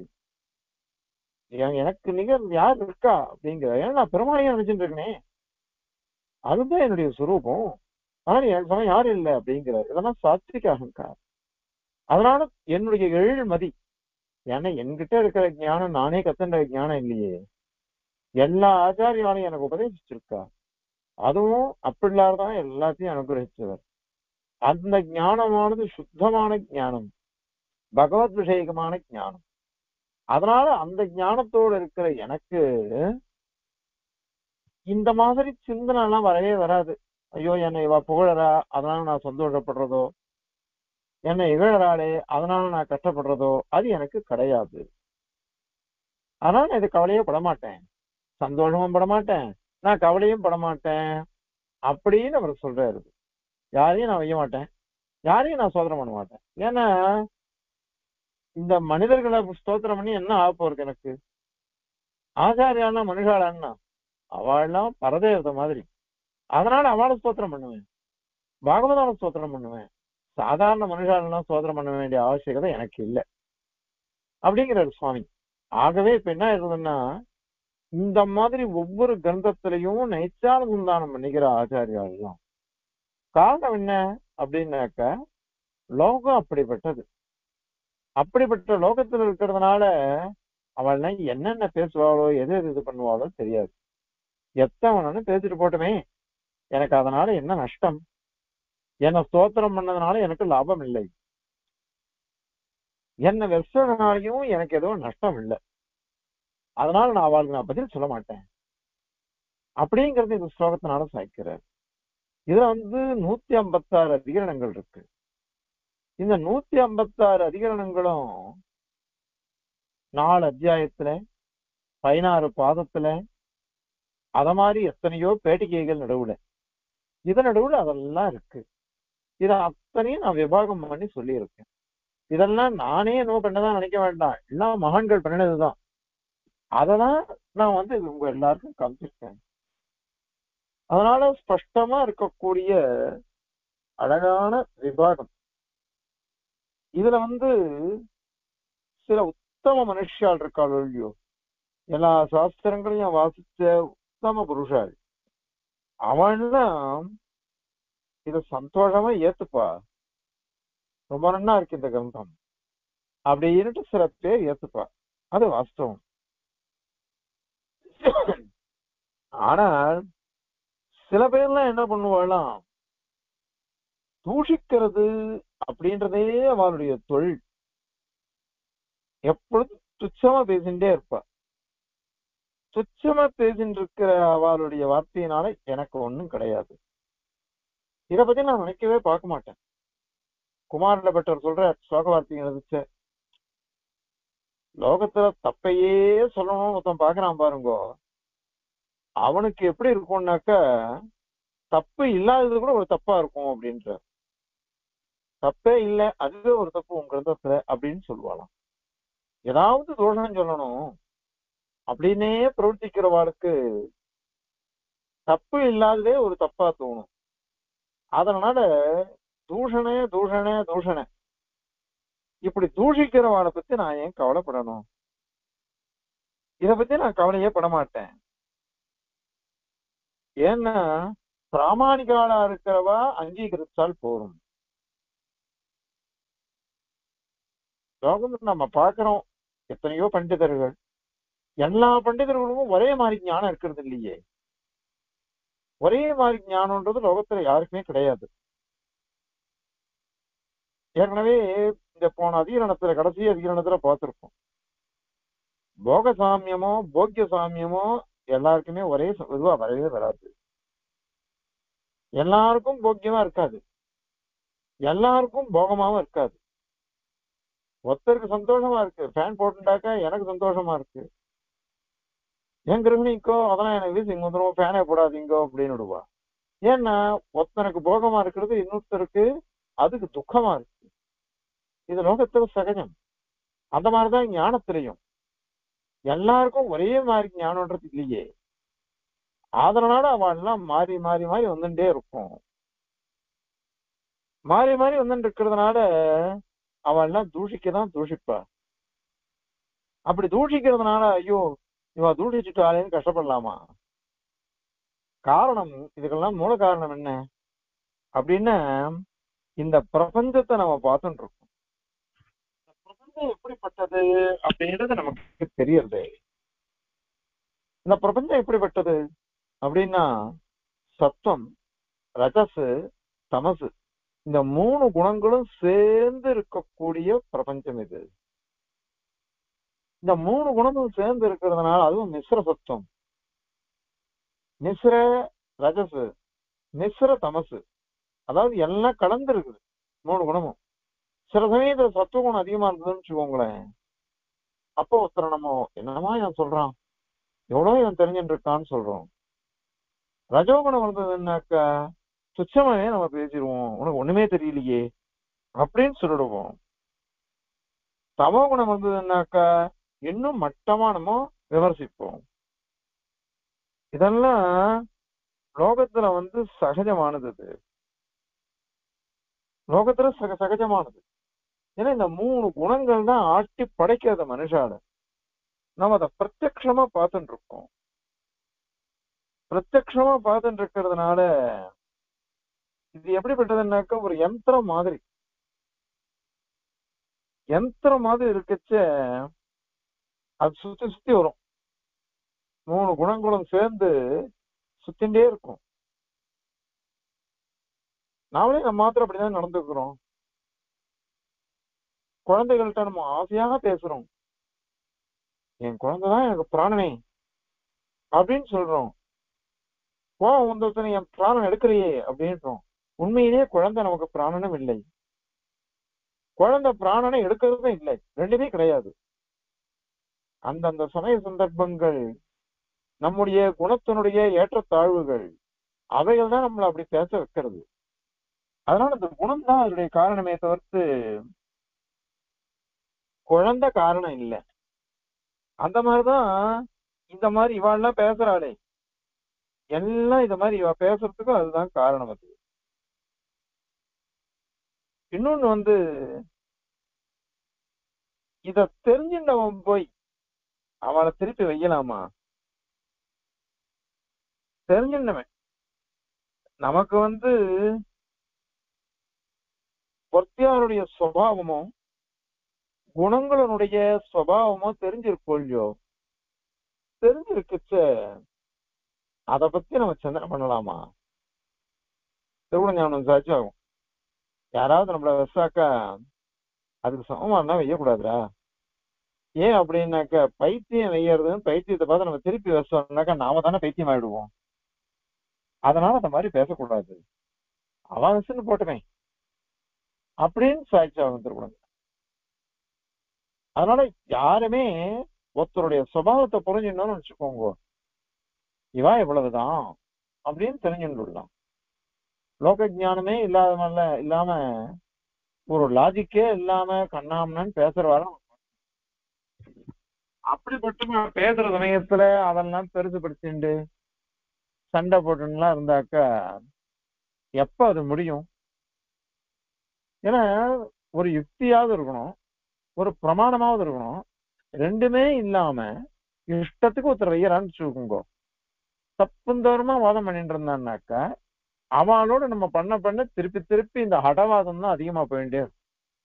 எனக்கு நிகர் யார் இருக்கா அப்படிங்கிற ஏன்னா நான் பெருமாளையும் நினைச்சுட்டு இருக்கனே அதுதான் என்னுடைய சுரூபம் ஆனா எனக்கு சமயம் யாரும் இல்லை அப்படிங்கிறார் இதெல்லாம் சாத்விக அகங்காரம் அதனால என்னுடைய எழில் மதி ஏன்னா என்கிட்ட இருக்கிற ஞானம் நானே கத்துன்ற ஞானம் இல்லையே எல்லா ஆச்சாரியாலையும் எனக்கு உபதேசிச்சிருக்கா அதுவும் அப்படிலாதான் எல்லாத்தையும் அனுகிரகிச்சவர் அந்த ஞானமானது சுத்தமான ஞானம் பகவத் விஷயகமான ஞானம் அதனால அந்த ஞானத்தோடு இருக்கிற எனக்கு இந்த மாதிரி சிந்தனை எல்லாம் வரவே வராது ஐயோ என்னை இவ புகழறா அதனால நான் சந்தோஷப்படுறதோ என்னை இகழறாளே அதனால நான் கஷ்டப்படுறதோ அது எனக்கு கிடையாது அதனால நான் இது கவலையே பட மாட்டேன் சந்தோஷமும் பட மாட்டேன் நான் கவலையும் பட மாட்டேன் அப்படின்னு அவர் சொல்றாரு யாரையும் நான் வைய மாட்டேன் யாரையும் நான் சோதனை பண்ண மாட்டேன் ஏன்னா இந்த மனிதர்களை ஸ்தோத்திரம் பண்ணி என்ன ஆக போறது எனக்கு ஆச்சாரியானா மனுஷாளான்னா அவள்லாம் பரதேவதை மாதிரி அதனால அவளை ஸ்தோத்திரம் பண்ணுவேன் பாகவதான ஸ்தோத்திரம் பண்ணுவேன் சாதாரண மனுஷாலாம் ஸ்தோத்திரம் பண்ண வேண்டிய அவசியகதை எனக்கு இல்லை அப்படிங்கிறாரு சுவாமி ஆகவே இப்ப என்ன இருந்ததுன்னா இந்த மாதிரி ஒவ்வொரு கிரந்தத்திலையும் நைச்சானுசந்தானம் பண்ணிக்கிற ஆச்சாரியாலாம் காரணம் என்ன அப்படின்னாக்க லோகம் அப்படிப்பட்டது அப்படிப்பட்ட லோகத்துல இருக்கிறதுனால அவள்லாம் என்னென்ன பேசுவாளோ எது எது இது பண்ணுவாளோ தெரியாது எத்தவனு பேசிட்டு போட்டுமே எனக்கு அதனால என்ன நஷ்டம் என்ன ஸ்தோத்திரம் பண்ணதுனால எனக்கு லாபம் இல்லை என்ன வெச்சதுனாலையும் எனக்கு எதுவும் நஷ்டம் இல்லை அதனால நான் அவளுக்கு நான் பதில் சொல்ல மாட்டேன் அப்படிங்கிறது இந்த ஸ்லோகத்தினால சாய்க்கிறார் இதுல வந்து நூத்தி ஐம்பத்தாறு அதிகரணங்கள் இருக்கு இந்த நூத்தி ஐம்பத்தாறு அதிகரணங்களும் நாலு அத்தியாயத்துல பதினாறு பாதத்துல அத மாதிரி எத்தனையோ பேட்டிகைகள் நடுவுல இதன் நடுவுல அதெல்லாம் இருக்கு இத அத்தனையும் நான் விபாகம் பண்ணி சொல்லியிருக்கேன் இதெல்லாம் நானே என்னவோ பண்ணதான் நினைக்க வேண்டாம் எல்லாம் மகான்கள் பண்ணினதுதான் அததான் நான் வந்து இது உங்க எல்லாருக்கும் காமிச்சிருக்கேன் அதனால ஸ்பஷ்டமா இருக்கக்கூடிய அழகான விபாகம் இதுல வந்து சில உத்தம மனுஷால் இருக்காள் இல்லையோ எல்லா சாஸ்திரங்களையும் வாசிச்ச உத்தம புருஷாள் அவன்லாம் இத சந்தோஷமா ஏத்துப்பா ரொம்ப நன்னா இருக்கு இந்த கிரந்தம் அப்படின்ட்டு சில பேர் ஏத்துப்பா அது வாஸ்தவம் ஆனால் சில பேர்லாம் என்ன பண்ணுவாளாம் தூஷிக்கிறது அப்படின்றதே அவளுடைய தொழில் எப்பொழுதும் துச்சமா பேசிட்டே இருப்பா துச்சமா பேசிட்டு இருக்கிற அவளுடைய வார்த்தையினால எனக்கு ஒண்ணும் கிடையாது இத பத்தி நான் நினைக்கவே பார்க்க மாட்டேன் குமாரில பெற்றவர் சொல்ற ஸ்லோக வார்த்தைங்க இருந்துச்சு லோகத்துல தப்பையே சொல்லணும்னு ஒருத்தன் பாக்குறான் பாருங்கோ அவனுக்கு எப்படி இருக்கும்னாக்கா தப்பு இல்லாதது கூட ஒரு தப்பா இருக்கும் அப்படின்ற தப்பே இல்லை அதுவே ஒரு தப்பு உங்க கிரந்தத்துல அப்படின்னு சொல்லுவாளாம் ஏதாவது தோஷம் சொல்லணும் அப்படின்னே பிரவர்த்திக்கிறவாளுக்கு தப்பு இல்லாததே ஒரு தப்பா தோணும் அதனால தூஷணே தூஷணே தூஷணே இப்படி தூஷிக்கிறவாளை பத்தி நான் ஏன் கவலைப்படணும் இத பத்தி நான் கவலையே பட மாட்டேன் ஏன்னா பிராமணிகாலா இருக்கிறவா அங்கீகரித்தால் போரும் லோகம் நம்ம பாக்குறோம் எத்தனையோ பண்டிதர்கள் எல்லா பண்டிதர்களுக்கும் ஒரே மாதிரி ஞானம் இருக்கிறது இல்லையே ஒரே மாதிரி ஞானம்ன்றது லோகத்துல யாருக்குமே கிடையாது ஏற்கனவே இந்த போன அதிகரணத்துல கடைசி அதிகரணத்துல பார்த்திருப்போம் போக சாமியமோ போக்கிய சாமியமோ எல்லாருக்குமே ஒரே ச- இதுவா வரவே வராது எல்லாருக்கும் போக்கியமா இருக்காது எல்லாருக்கும் போகமாவும் இருக்காது ஒருத்தருக்கு சந்தோஷமா இருக்கு ஃபேன் போட்டுட்டாக்கா எனக்கு சந்தோஷமா இருக்கு என் கிரகணிக்கோ அதெல்லாம் எனக்கு வீசிங்க வந்துடும் ஃபேனே போடாதீங்கோ அப்படின்னு விடுவா ஏன்னா ஒருத்தனுக்கு போகமா இருக்கிறது இன்னொருத்தருக்கு அதுக்கு துக்கமா இருக்கு இது லோகத்துல சகஜம் அந்த மாதிரிதான் ஞானத்திலையும் எல்லாருக்கும் ஒரே மாதிரி ஞானம்ன்றது இல்லையே அதனால அவன் எல்லாம் மாறி மாறி மாறி வந்துட்டே இருக்கும் மாறி மாறி வந்துட்டு இருக்கிறதுனால அவன் எல்லாம் தூஷிக்கதான் தூஷிப்பா அப்படி தூஷிக்கிறதுனால ஐயோ இவ தூஷிச்சுட்டாளேன்னு கஷ்டப்படலாமா காரணம் இதுக்கெல்லாம் மூல காரணம் என்ன அப்படின்னா இந்த பிரபஞ்சத்தை நம்ம பார்த்துட்டு இருக்கோம் இந்த பிரபஞ்சம் எப்படிப்பட்டது அப்படின்றது நமக்கு தெரியறது இந்த பிரபஞ்சம் எப்படிப்பட்டது அப்படின்னா சத்தம் ரஜசு தமசு இந்த மூணு குணங்களும் சேர்ந்து இருக்கக்கூடிய பிரபஞ்சம் இது இந்த மூணு குணமும் சேர்ந்து இருக்கிறதுனால அதுவும் மிஸ்ர சத்தம் மிஸ்ர ரஜசு மிஸ்ர தமசு அதாவது எல்லாம் கலந்து இருக்குது மூணு குணமும் சில சமயத்துல சத்துவகுணம் அதிகமா இருந்ததுன்னு வச்சுக்கோங்களேன் அப்போ ஒருத்தரை நம்ம என்னமா இவன் சொல்றான் எவ்வளவு இவன் தெரிஞ்சுட்டு இருக்கான்னு சொல்றோம் ரஜோகுணம் வந்ததுன்னாக்கா துச்சமாவே நம்ம பேசிடுவோம் உனக்கு ஒண்ணுமே தெரியலையே அப்படின்னு சொல்லிடுவோம் தமோ குணம் வந்ததுன்னாக்கா இன்னும் மட்டமா நம்ம விமர்சிப்போம் இதெல்லாம் லோகத்துல வந்து சகஜமானது இது லோகத்துல சக சகஜமானது ஏன்னா இந்த மூணு குணங்கள் தான் ஆட்டி படைக்காத மனுஷால நம்ம அதை பிரத்யக்ஷமா பார்த்துட்டு இருக்கோம் பிரத்யக்ஷமா பார்த்துட்டு இருக்கிறதுனால இது எப்படிப்பட்டதுன்னாக்கா ஒரு யந்திரம் மாதிரி யந்திரம் மாதிரி இருக்கச்ச அது சுத்தி சுத்தி வரும் மூணு குணங்களும் சேர்ந்து சுத்திண்டே இருக்கும் நாமளே நம்ம மாத்திரம் அப்படிதான் நடந்துக்கிறோம் குழந்தைகள்கிட்ட நம்ம ஆசையாக பேசுறோம் என் குழந்தைதான் எனக்கு பிராணனே அப்படின்னு சொல்றோம் கோவம் வந்தொருத்தனை என் பிராணன் எடுக்கிறியே அப்படின்றோம் உண்மையிலேயே குழந்தை நமக்கு பிராணனும் இல்லை குழந்தை பிராணனை எடுக்கிறதும் இல்லை ரெண்டுமே கிடையாது அந்தந்த சமய சந்தர்ப்பங்கள் நம்முடைய குணத்தினுடைய ஏற்றத்தாழ்வுகள் அவைகள் தான் நம்மளை அப்படி பேச வைக்கிறது அதனால இந்த குணம் தான் அதனுடைய காரணமே தவிர்த்து குழந்தை காரணம் இல்லை அந்த மாதிரிதான் இந்த மாதிரி இவாள்லாம் பேசுறாளே எல்லாம் இந்த மாதிரி இவ பேசுறதுக்கும் அதுதான் காரணம் அது இன்னொன்னு வந்து இத தெரிஞ்சுட்டவன் போய் அவளை திருப்பி வைக்கலாமா தெரிஞ்சுட்டவன் நமக்கு வந்து பொத்தியாருடைய சுவாவமோ குணங்களுடைய சுவாவமோ தெரிஞ்சிருக்கோ இல்லையோ தெரிஞ்சிருக்குச்ச அத பத்தி நம்ம சிந்தனை பண்ணலாமா திருவிழா ஞானம் சாட்சி ஆகும் யாராவது நம்மள விசாக்கா அதுக்கு சமமானா வெய்யக்கூடாதுடா ஏன் அப்படின்னாக்க பைத்தியம் வெய்யறதுன்னு பைத்தியத்தை பார்த்து நம்ம திருப்பி வச்சோம்னாக்கா நாம தானே பைத்தியம் ஆயிடுவோம் அதனால அந்த மாதிரி பேசக்கூடாது அவன் விசுன்னு போட்டுவேன் அப்படின்னு சாட்சி ஆகும் திருக்குறள் அதனால யாருமே ஒருத்தருடைய சுபாவத்தை புரிஞ்சுக்கணும்னு வச்சுக்கோங்க இவா இவ்வளவுதான் அப்படின்னு தெரிஞ்சுடலாம் லோக ஞானமே இல்லாத மாதிரில இல்லாம ஒரு லாஜிக்கே இல்லாம கண்ணாமன்னு பேசுறவாரு அப்படிப்பட்ட பேசுற சமயத்துல அதெல்லாம் பெருசுபடுத்திண்டு சண்டை போட்டுலாம் இருந்தாக்கா எப்ப அது முடியும் ஏன்னா ஒரு யுக்தியாவது இருக்கணும் ஒரு பிரமாணமாவது இருக்கணும் ரெண்டுமே இல்லாம இஷ்டத்துக்கு ஒருத்தர் வையறான்னு வச்சுக்கோங்க தப்புந்தோரமா வாதம் பண்ணிட்டு இருந்தான்னாக்கா அவளோட நம்ம பண்ண பண்ண திருப்பி திருப்பி இந்த ஹடவாதம் தான் அதிகமா போயிட்டே இருக்கும்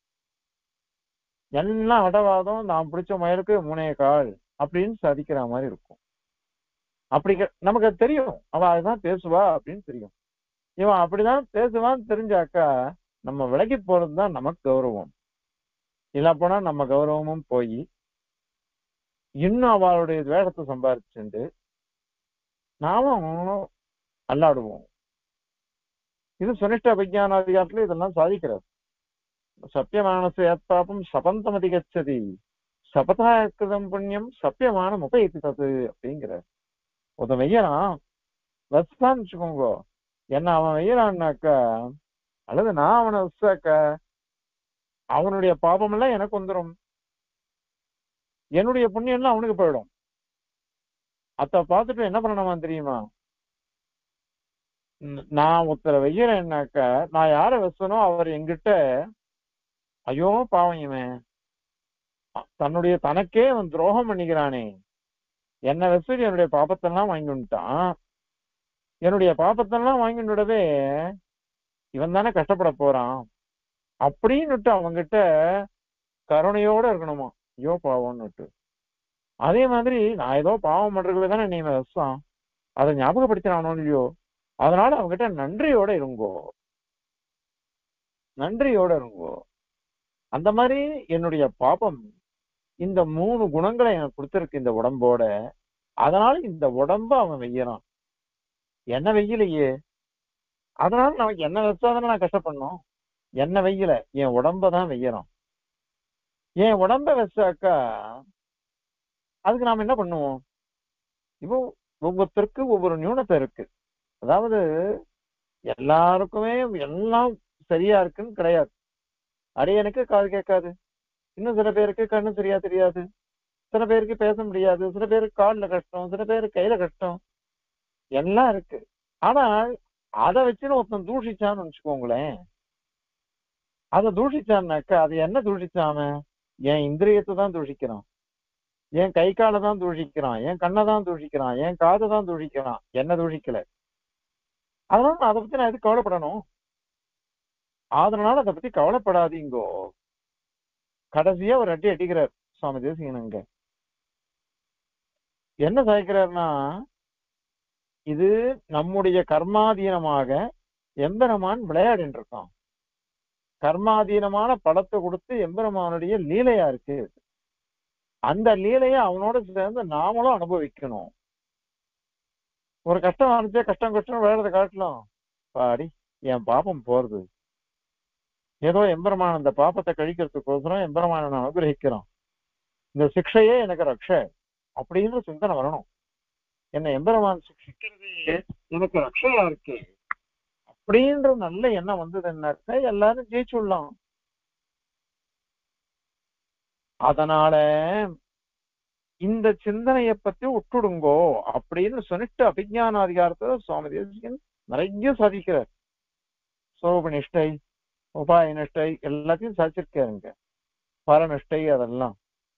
எல்லாம் ஹடவாதம் நான் பிடிச்ச மயிலுக்கு மூணே கால் அப்படின்னு சாதிக்கிற மாதிரி இருக்கும் அப்படி க- நமக்கு அது தெரியும் அவ அதுதான் பேசுவா அப்படின்னு தெரியும் இவன் அப்படிதான் பேசுவான்னு தெரிஞ்சாக்கா நம்ம விலகி போறதுதான் நமக்கு கௌரவம் இல்ல போனா நம்ம கௌரவமும் போய் இன்னும் அவளுடைய வேகத்தை சம்பாரிச்சுண்டு நாமும் அல்லாடுவோம் இது சுனிஷ்ட விஜயானாதிகாரத்துல இதெல்லாம் சாதிக்கிறார் சத்தியமானசு ஏற்பாப்பும் சபந்தமதி கச்சதி சபதா கிருதம் புண்ணியம் சத்தியமானம் உபயத்தி தது அப்படிங்கிறார் ஒருத்தன் வெய்யறான் வச்சான்னு வச்சுக்கோங்க என்ன அவன் வெய்யறான்னாக்கா அல்லது நான் அவனை வச்சாக்கா அவனுடைய பாபம் எல்லாம் எனக்கு வந்துடும் என்னுடைய புண்ணியம் எல்லாம் அவனுக்கு போயிடும் அத பார்த்துட்டு என்ன பண்ணணுமா தெரியுமா ந- நான் ஒருத்தரை வெய்யறேன்னாக்கா நான் யார வச்சனோ அவர் என்கிட்ட ஐயோ பாவம் இவன் அ- தன்னுடைய தனக்கே அவன் துரோகம் பண்ணிக்கிறானே என்னை வச்சுட்டு என்னுடைய பாபத்தெல்லாம் வாங்கி வந்துட்டான் என்னுடைய பாபத்தெல்லாம் வாங்கி விடவே இவன் தானே கஷ்டப்பட போறான் அப்படின்னுட்டு அவங்கிட்ட கருணையோட இருக்கணுமா ஐயோ பாவம்னுட்டு அதே மாதிரி நான் ஏதோ பாவம் பண்றதுக்கு தானே நீ வச்சான் அதை ஞாபகப்படுத்தினானோ இல்லையோ அதனால அவங்ககிட்ட நன்றியோட இருங்கோ நன்றியோட இருங்கோ அந்த மாதிரி என்னுடைய பாபம் இந்த மூணு குணங்களை எனக்கு கொடுத்திருக்கு இந்த உடம்போட அதனால இந்த உடம்ப அவன் வெய்யறான் என்ன வெய்யலையே அதனால நமக்கு என்ன வச்சாதானே நான் கஷ்டப்படணும் என்ன வெய்யல என் உடம்ப தான் வெய்யறோம் என் உடம்ப வச்சாக்கா அதுக்கு நாம என்ன பண்ணுவோம் இப்போ ஒவ்வொருத்தருக்கு ஒவ்வொரு நியூனத்தை இருக்கு அதாவது எல்லாருக்குமே எல்லாம் சரியா இருக்குன்னு கிடையாது அடையனுக்கு காது கேட்காது இன்னும் சில பேருக்கு கண்ணு சரியா தெரியாது சில பேருக்கு பேச முடியாது சில பேருக்கு கால்ல கஷ்டம் சில பேருக்கு கையில கஷ்டம் எல்லாம் இருக்கு ஆனால் அதை வச்சுன்னு ஒருத்தன் தூஷிச்சான்னு வச்சுக்கோங்களேன் அதை தூஷிச்சான்னாக்கா அது என்ன தூஷிச்சாம என் இந்திரியத்தை தான் தூஷிக்கிறான் என் கை காலை தான் தூஷிக்கிறான் என் கண்ணை தான் தூஷிக்கிறான் என் காதை தான் தூஷிக்கிறான் என்ன தூஷிக்கல அதனால நான் அதை பத்தி நான் எதுக்கு கவலைப்படணும் அதனால அதை பத்தி கவலைப்படாதீங்கோ கடைசியா ஒரு அடி அடிக்கிறார் சுவாமி தேசிகனுங்க என்ன சாய்க்கிறார்னா இது நம்முடைய கர்மாதீனமாக எம்பெருமான் விளையாடின்னு இருக்கான் கர்மாதீனமான படத்தை கொடுத்து எம்பெருமானுடைய லீலையா இருக்கு அந்த லீலையை அவனோட சேர்ந்து நாமளும் அனுபவிக்கணும் ஒரு கஷ்டம் வந்துச்சே கஷ்டம் கஷ்டம் விளையாடுறத காட்டலாம் பாடி என் பாப்பம் போறது ஏதோ எம்பெருமான் அந்த பாப்பத்தை கழிக்கிறதுக்கோசரம் எம்பெருமான நான் அனுகிரகிக்கிறோம் இந்த சிக்ஷையே எனக்கு ரக்ஷ அப்படின்ற சிந்தனை வரணும் என்ன எம்பெருமான் சிக்ஷிக்கிறது எனக்கு ரக்ஷையா இருக்கு அப்படின்ற நல்ல எண்ணம் வந்ததுன்னாக்க எல்லாரும் ஜெயிச்சுடலாம் அதனால இந்த சிந்தனைய பத்தி விட்டுடுங்கோ அப்படின்னு சொல்லிட்டு அபிஜான அதிகாரத்துல சுவாமி தேசிகன் நிறைய சாதிக்கிறார் சோபனிஷ்டை உபாய நிஷ்டை எல்லாத்தையும் சாதிச்சிருக்காருங்க பரநிஷ்டை அதெல்லாம்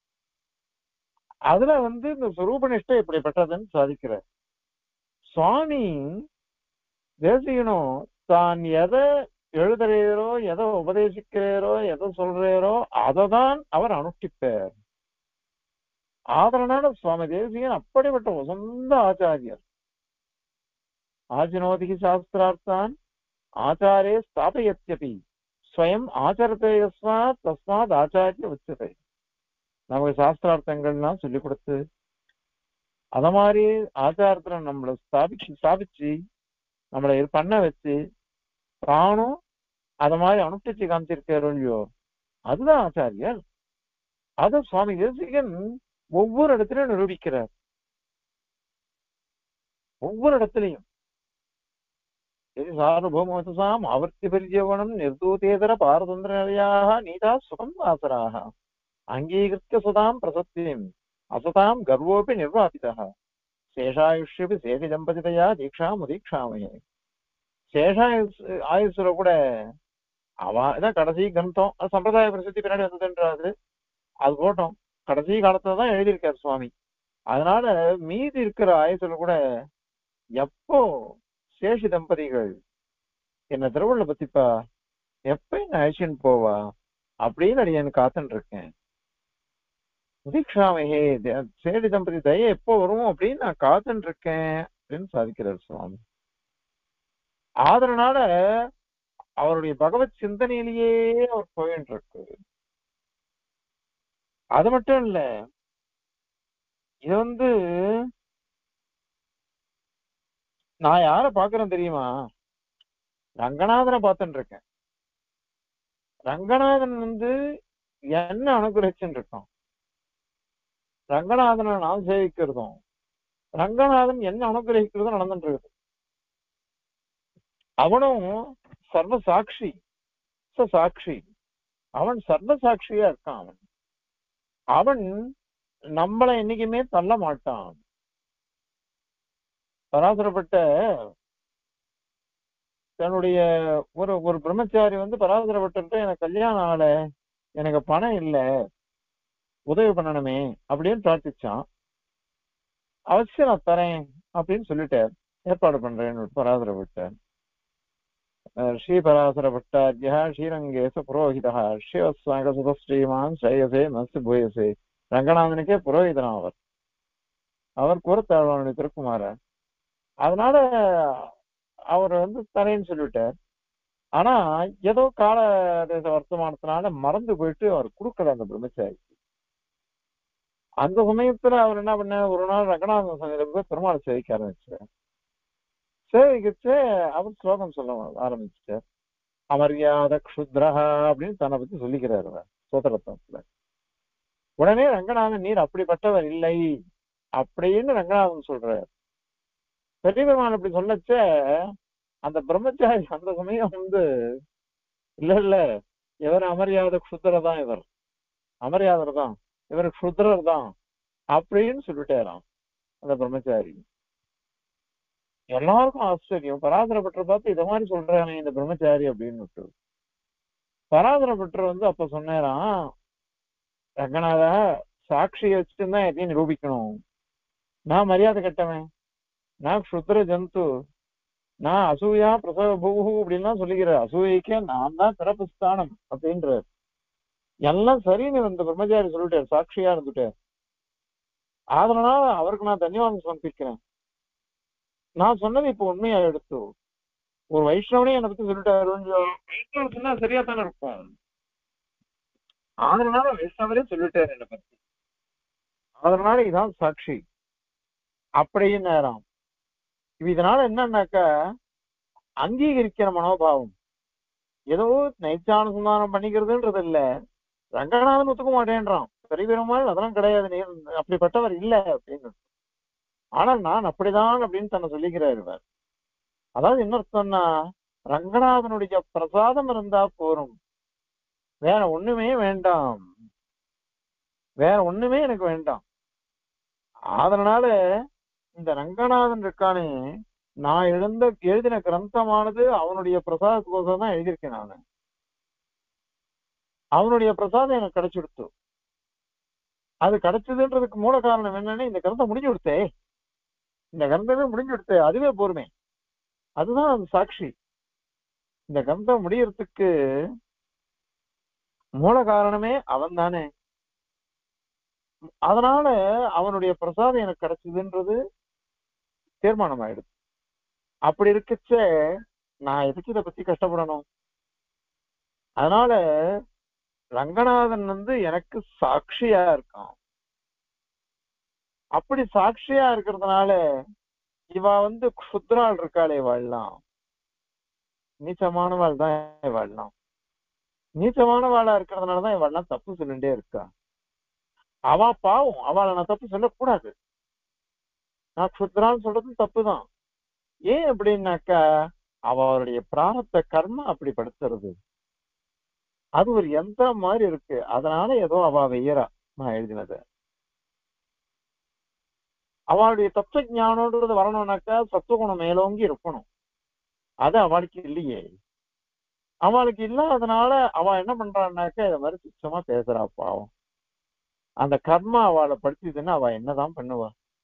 அதுல வந்து இந்த சுரூப நிஷ்டை இப்படிப்பட்டதுன்னு சாதிக்கிறார் சுவாமி தேசிகனும் தான் எதை எழுதுறீரோ எதை உபதேசிக்கிறீரோ எதை சொல்றீரோ அதை தான் அவர் அனுஷ்டிப்பார் ஆதரனால சுவாமி தேசிகன் அப்படிப்பட்ட உசந்த ஆச்சாரியர் ஆஜினோதிகி சாஸ்திரார்த்தான் ஆச்சாரே ஸ்தாபயத்யபி ஸ்வயம் ஆச்சரத்தை யஸ்மாத் தஸ்மாத் ஆச்சாரிய உச்சதை நமக்கு சாஸ்திரார்த்தங்கள்லாம் சொல்லி கொடுத்து அத மாதிரி ஆச்சாரத்துல நம்மளை ஸ்தாபிச்சு ஸ்தாபிச்சு நம்மளை இது பண்ண வச்சு தானும் அத மாதிரி அனுஷ்டிச்சு காமிச்சிருக்காரு இல்லையோ அதுதான் ஆச்சாரியர் அது சுவாமி தேசிகன் ஒவ்வொரு இடத்துலயும் நிரூபிக்கிறார் ஒவ்வொரு இடத்துலையும் இது சார்வபௌமசாம் ஆவர்த்தி பரிஜீவனம் நிர்தூதேதர பாரதந்திர நிலையாக நீதா சுகம் ஆசராக அங்கீகிருத்திய சுதாம் பிரசத்தியும் அசதாம் கர்வோபி நிர்வாபிதா சேஷாயுஷ்யபி சேஷ தம்பதிதையா தீக்ஷாம் உதீக்ஷாமயே சேஷாயுஸ் ஆயுசுல கூட அவ இதான் கடைசி கிரந்தம் அது சம்பிரதாய பிரசித்தி பின்னாடி வந்ததுன்றாது அது போட்டோம் கடைசி காலத்துல தான் எழுதியிருக்காரு சுவாமி அதனால மீதி இருக்கிற ஆயுசுல கூட எப்போ சேஷி தம்பதிகள் என்ன திருவள்ள பத்திப்பா எப்ப என்ன அழிச்சுன்னு போவா அப்படின்னு அடி எனக்கு காத்துன்னு இருக்கேன் உதீக்ஷாமஹே சேடி தம்பதி தய எப்போ வரும் அப்படின்னு நான் காத்துன்னு இருக்கேன் அப்படின்னு சாதிக்கிறார் சுவாமி ஆதரனால அவருடைய பகவத் சிந்தனையிலேயே அவர் போயிட்டு இருக்கு அது மட்டும் இல்ல இது வந்து நான் யார பாக்குறேன் தெரியுமா ரங்கநாதனை பார்த்துட்டு இருக்கேன் ரங்கநாதன் வந்து என்ன அனுகிரகிச்சுட்டு இருக்கான் ரங்கநாதனை நான் சேவிக்கிறதும் ரங்கநாதன் என்ன அனுகிரகிக்கிறதும் நடந்துட்டு இருக்குது அவனும் சர்வ சாட்சி ச சாட்சி அவன் சர்வ சாட்சியா இருக்கான் அவன் அவன் நம்மளை என்னைக்குமே தள்ள மாட்டான் பராசரப்பட்ட தன்னுடைய ஒரு ஒரு பிரம்மச்சாரி வந்து பராசரப்பட்ட எனக்கு கல்யாணம் ஆகல எனக்கு பணம் இல்ல உதவி பண்ணணுமே அப்படின்னு பிரார்த்திச்சான் அவசியம் நான் தரேன் அப்படின்னு சொல்லிட்டார் ஏற்பாடு பண்றேன்னு பராசரப்பட்டார் ஸ்ரீபராசரபட்டாரியா ஸ்ரீரங்கேச புரோஹிதா ஸ்ரீவஸ்வாங்க சுதஸ்ரீமான் ஸ்ரேயசே மஸ்து பூயசே ரங்கநாதனுக்கே புரோஹிதனா அவர் அவர் கூறத்தாழ்வானுடைய திருக்குமாரர் அதனால அவர் வந்து தரேன்னு சொல்லிவிட்டார் ஆனா ஏதோ கால தேச வர்த்தமானத்தினால மறந்து போயிட்டு அவர் கொடுக்கல அந்த பிரம்மச்சாரி அந்த சமயத்துல அவர் என்ன பண்ண ஒரு நாள் ரங்கநாதன் சமையல போய் பெருமாளை சேவிக்க ஆரம்பிச்சார் சேவிக்கிச்சு அவர் ஸ்லோகம் சொல்ல ஆரம்பிச்சிட்டார் அமரியாத க்ஷுத்ரஹா அப்படின்னு தன்னை பத்தி சொல்லிக்கிறார் அவர் சோதரத்தத்துல உடனே ரங்கநாதன் நீர் அப்படிப்பட்டவர் இல்லை அப்படின்னு ரங்கநாதன் சொல்றார் பெரிய பெருமான் அப்படி சொல்லச்ச அந்த பிரம்மச்சாரி அந்த சமயம் வந்து இல்ல இல்ல இவர் அமரியாத க்ஷுத்ர தான் இவர் அமரியாதர் தான் இவர் க்ஷுத்ரர் தான் அப்படின்னு சொல்லிட்டாராம் அந்த பிரம்மச்சாரி எல்லாருக்கும் ஆச்சரியம் பராதரப்பட்டர் பார்த்து இத மாதிரி சொல்றானே இந்த பிரம்மச்சாரி அப்படின்னு விட்டு பராதரப்பட்டர் வந்து அப்ப சொன்னாராம் ரங்கநாதா சாட்சியை வச்சுட்டு தான் எதையும் நிரூபிக்கணும் நான் மரியாதை கட்டவன் நான் க்ஷுத்ர ஜந்து நான் அசூயா பிரசவ பூஹு அப்படின்லாம் சொல்லிக்கிறேன் அசூயைக்கே நான் தான் பிறப்பு ஸ்தானம் அப்படின்றார் எல்லாம் சரின்னு இந்த பிரம்மச்சாரி சொல்லிட்டார் சாட்சியா இருந்துட்டார் அதனால அவருக்கு நான் தன்யவாதம் சமர்ப்பிக்கிறேன் நான் சொன்னது இப்ப உண்மையா எடுத்து ஒரு வைஷ்ணவனே என்னை பத்தி சொல்லிட்டாரு வைஷ்ணவன் சொன்னா சரியா தானே இருக்கும் அதனால வைஷ்ணவரே சொல்லிட்டாரு என்னை பத்தி அதனால இதான் சாட்சி அப்படின்னு நேரம் இப்ப இதனால என்னன்னாக்கா அங்கீகரிக்கிற மனோபாவம் ஏதோ நைச்சானுசந்தானம் பண்ணிக்கிறதுன்றது இல்ல ரங்கநாதன் ஒத்துக்க மாட்டேன்றான் பெரிய பெருமாள் அதெல்லாம் கிடையாது நீ அப்படிப்பட்டவர் இல்ல அப்படின்னு ஆனால் நான் அப்படிதான் அப்படின்னு தன்னை சொல்லிக்கிறார் இவர் அதாவது என்ன அர்த்தம்னா ரங்கநாதனுடைய பிரசாதம் இருந்தா போரும் வேற ஒண்ணுமே வேண்டாம் வேற ஒண்ணுமே எனக்கு வேண்டாம் அதனால இந்த ரங்கநாதன் இருக்கானே நான் எழுந்த எழுதின கிரந்தமானது அவனுடைய பிரசாதத்துக்கோசம் தான் எழுதியிருக்கேன் நானு அவனுடைய பிரசாதம் எனக்கு கிடைச்சிடுத்து அது கிடைச்சதுன்றதுக்கு மூல காரணம் என்னன்னு இந்த கிரந்தம் முடிஞ்சு கொடுத்தே இந்த கிரந்தமே முடிஞ்சு கொடுத்தே அதுவே போருமே அதுதான் அது சாட்சி இந்த கிரந்தம் முடியறதுக்கு மூல காரணமே அவன் தானே அதனால அவனுடைய பிரசாதம் எனக்கு கிடைச்சதுன்றது தீர்மானம் ஆயிடுது அப்படி இருக்கச்ச நான் எதுக்கு இதை பத்தி கஷ்டப்படணும் அதனால ரங்கநாதன் வந்து எனக்கு சாட்சியா இருக்கான் அப்படி சாட்சியா இருக்கிறதுனால இவ வந்து குத்ராள் இருக்காளே வாழலாம் நீச்சமானவாள் தான் வாழலாம் நீச்சமானவாளா இருக்கிறதுனாலதான் இவாள்லாம் தப்பு சொல்லிட்டே இருக்கா அவ பாவம் அவளை நான் தப்பு சொல்லக்கூடாது நான் குத்ரான்னு சொல்றதும் தப்புதான் ஏன் அப்படின்னாக்கா அவளுடைய பிராரத்த கர்ம அப்படி படுத்துறது அது ஒரு யந்திரம் மாதிரி இருக்கு அதனால ஏதோ அவ வெய்யறா நான் எழுதினது அவளுடைய தத்துவ ஞானம்ன்றது வரணும்னாக்கா சத்துவகுணம் மேலோங்கி இருக்கணும் அது அவளுக்கு இல்லையே அவளுக்கு இல்லாதனால அவ என்ன பண்றான்னாக்கா இத மாதிரி சுத்தமா பேசுறா பாவம் அந்த கர்மா அவளை படுத்திதுன்னா அவ என்னதான் பண்ணுவா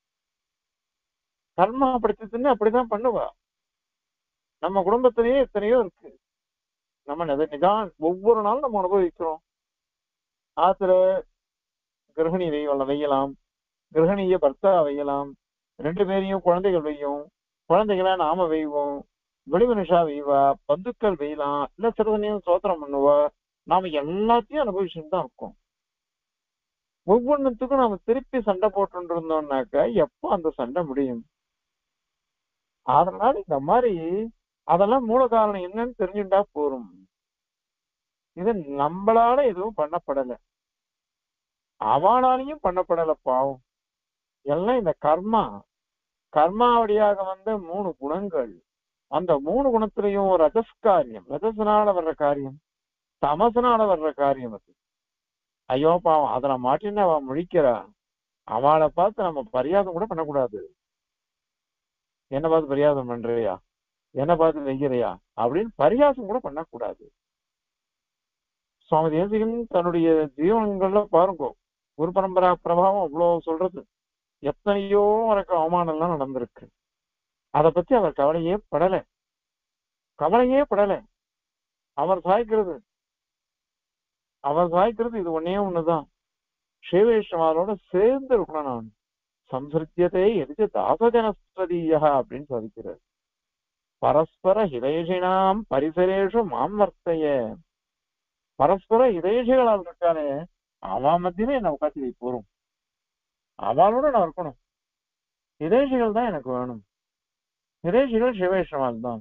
கர்மா படுத்திதுன்னு அப்படிதான் பண்ணுவா நம்ம குடும்பத்திலேயே எத்தனையோ இருக்கு நம்ம நித- நிதான் ஒவ்வொரு நாளும் நம்ம அனுபவிக்கிறோம் ஆத்துல கிரகணி வெய்ய வெய்யலாம் கிரகணிய பர்த்தா வெய்யலாம் ரெண்டு பேரையும் குழந்தைகள் வெய்யும் குழந்தைகளா நாம வெய்வோம் வெளிமனுஷா வெய்வா பந்துக்கள் வெய்யலாம் இல்ல சிறுதனையும் சோத்திரம் பண்ணுவா நாம எல்லாத்தையும் அனுபவிச்சுட்டு தான் இருக்கோம் ஒவ்வொன்றுத்துக்கும் நாம திருப்பி சண்டை போட்டு இருந்தோம்னாக்கா எப்போ அந்த சண்டை முடியும் அதனால இந்த மாதிரி அதெல்லாம் மூல காரணம் என்னன்னு தெரிஞ்சுட்டா போரும் இது நம்மளால எதுவும் பண்ணப்படல அவனாலையும் பண்ணப்படல பாவம் எல்லாம் இந்த கர்மா கர்மாவடியாக வந்த மூணு குணங்கள் அந்த மூணு குணத்திலையும் ரஜஸ் காரியம் ரஜசனால வர்ற காரியம் தமசனால வர்ற காரியம் அது ஐயோ பாவம் அதுல மாட்டின்னு அவ முழிக்கிறா அவளை பார்த்து நம்ம பரியாதம் கூட பண்ணக்கூடாது என்ன பார்த்து பரியாதம் பண்றியா என்ன பார்த்து வெய்கிறியா அப்படின்னு பரியாசம் கூட பண்ணக்கூடாது சுவாமி தேசிகன் தன்னுடைய ஜீவனங்கள்ல பாருங்க குரு பரம்பரா பிரபாவம் அவ்வளவு சொல்றது எத்தனையோ அவருக்கு அவமானம் எல்லாம் நடந்திருக்கு அத பத்தி அவர் கவலையே படல கவலையே படல அவர் சாய்க்கிறது அவர் சாய்க்கிறது இது ஒன்னே ஒண்ணுதான் ஸ்ரீவைஷ்ணவாரோட சேர்ந்து இருக்கணும் நான் சம்சிருத்தியத்தை எதிர்த்து தாசஜனஸ்வதீயா அப்படின்னு சாதிக்கிறார் பரஸ்பர ஹிதேஷினாம் பரிசரேஷு மாம் வர்த்தைய பரஸ்பர ஹிதேஷிகளால் இருக்கானே அவன் மத்தியமே என்ன உட்காந்து வை போறோம் அவளோட நான் இருக்கணும் ஹிதேஷிகள் தான் எனக்கு வேணும் விதேசிகள் சிவவைஷ்ணவால் தான்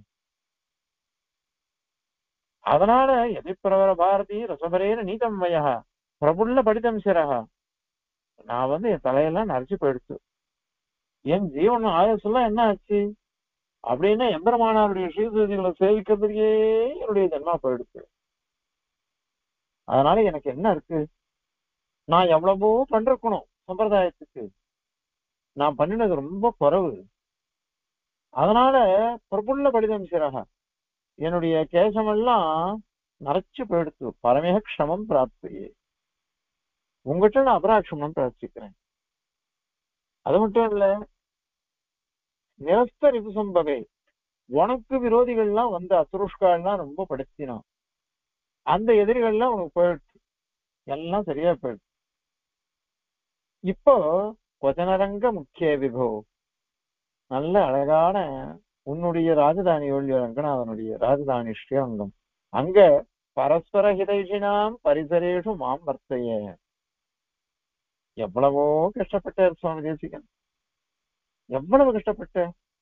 அதனால எதிர்பிரவர பாரதி ரசபரேன நீதம் வயா பிரபுல்ல படித்தம் சிரகா நான் வந்து என் தலையெல்லாம் நரைச்சு போயிடுச்சு என் ஜீவன் ஆயுசெல்லாம் என்ன ஆச்சு அப்படின்னா எம்பெருமானாருடைய ஸ்ரீசூதிகளை சேவிக்கிறதுக்கே என்னுடைய ஜென்மா போயிடுச்சு அதனால எனக்கு என்ன இருக்கு நான் எவ்வளவோ பண்றக்கணும் சம்பிரதாயத்துக்கு நான் பண்ணினது ரொம்ப குறைவு அதனால பிரபுல்ல படிதம் சிறக என்னுடைய கேசமெல்லாம் நரைச்சு போயிடுத்து பரமேக க்ஷமம் பிராப்தியே உங்ககிட்ட நான் அபராட்சமம் பிரார்த்திக்கிறேன் அது மட்டும் இல்ல நிரஸ்த ரிபு சம்பவே உனக்கு விரோதிகள்லாம் வந்து அசுருஷ்கால்லாம் ரொம்ப படுத்தினான் அந்த எதிரிகள்லாம் உனக்கு போயிடுச்சு எல்லாம் சரியா போயிடுச்சு இப்போ கொஜனரங்க முக்கிய விபோ நல்ல அழகான உன்னுடைய ராஜதானி ஒழிய ரங்கநாதனுடைய ராஜதானி ஸ்ரீரங்கம் அங்க பரஸ்பர ஹிதைஷினாம் பரிசரேஷு மாம் வர்த்தைய எவ்வளவோ கஷ்டப்பட்டார் சுவாமி தேசிகன் எவ்வளவு கஷ்டப்பட்ட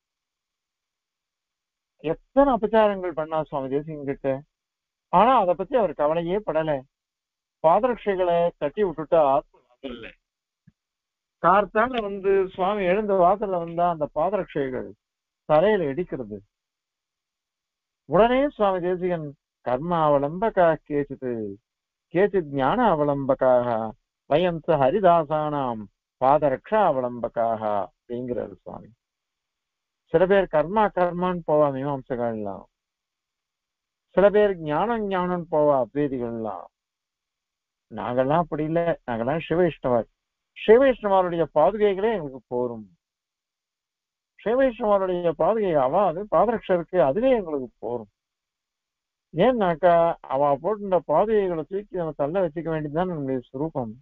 எத்தனை அபச்சாரங்கள் பண்ணா சுவாமி தேசிகன் கிட்ட ஆனா அதை பத்தி அவர் கவலையே படல பாதரட்சைகளை கட்டி விட்டுட்டா இல்ல கார்த்தால வந்து சுவாமி எழுந்த வாசல்ல வந்தா அந்த பாதரட்சைகள் தலையில இடிக்கிறது உடனே சுவாமி தேசிகன் கர்ம அவலம்பகா கேச்சித் கேச்சித் ஞான அவலம்பகாக வயம் ச ஹரிதாசானாம் பாதரக்ஷா அவலம்பகாக அப்படிங்கிறாரு சுவாமி சில பேர் கர்மா கர்மான்னு போவா மீமாம்சகள்லாம் சில பேர் ஞானம் ஞானம் போவா அத்வைதிகள்லாம் நாங்கெல்லாம் அப்படி இல்லை நாங்கெல்லாம் சிவவைஷ்ணவர் சிவவைஷ்ணவருடைய பாதுகைகளே எங்களுக்கு போரும் சிவவைஷ்ணவருடைய பாதுகை அவ அது பாதரக்ஷா இருக்கு அதுவே எங்களுக்கு போரும் ஏன்னாக்கா அவ போட்டுட்ட பாதுகைகளை தூக்கி நம்ம தள்ள வச்சுக்க வேண்டியதுதான் நம்முடைய சுரூபம்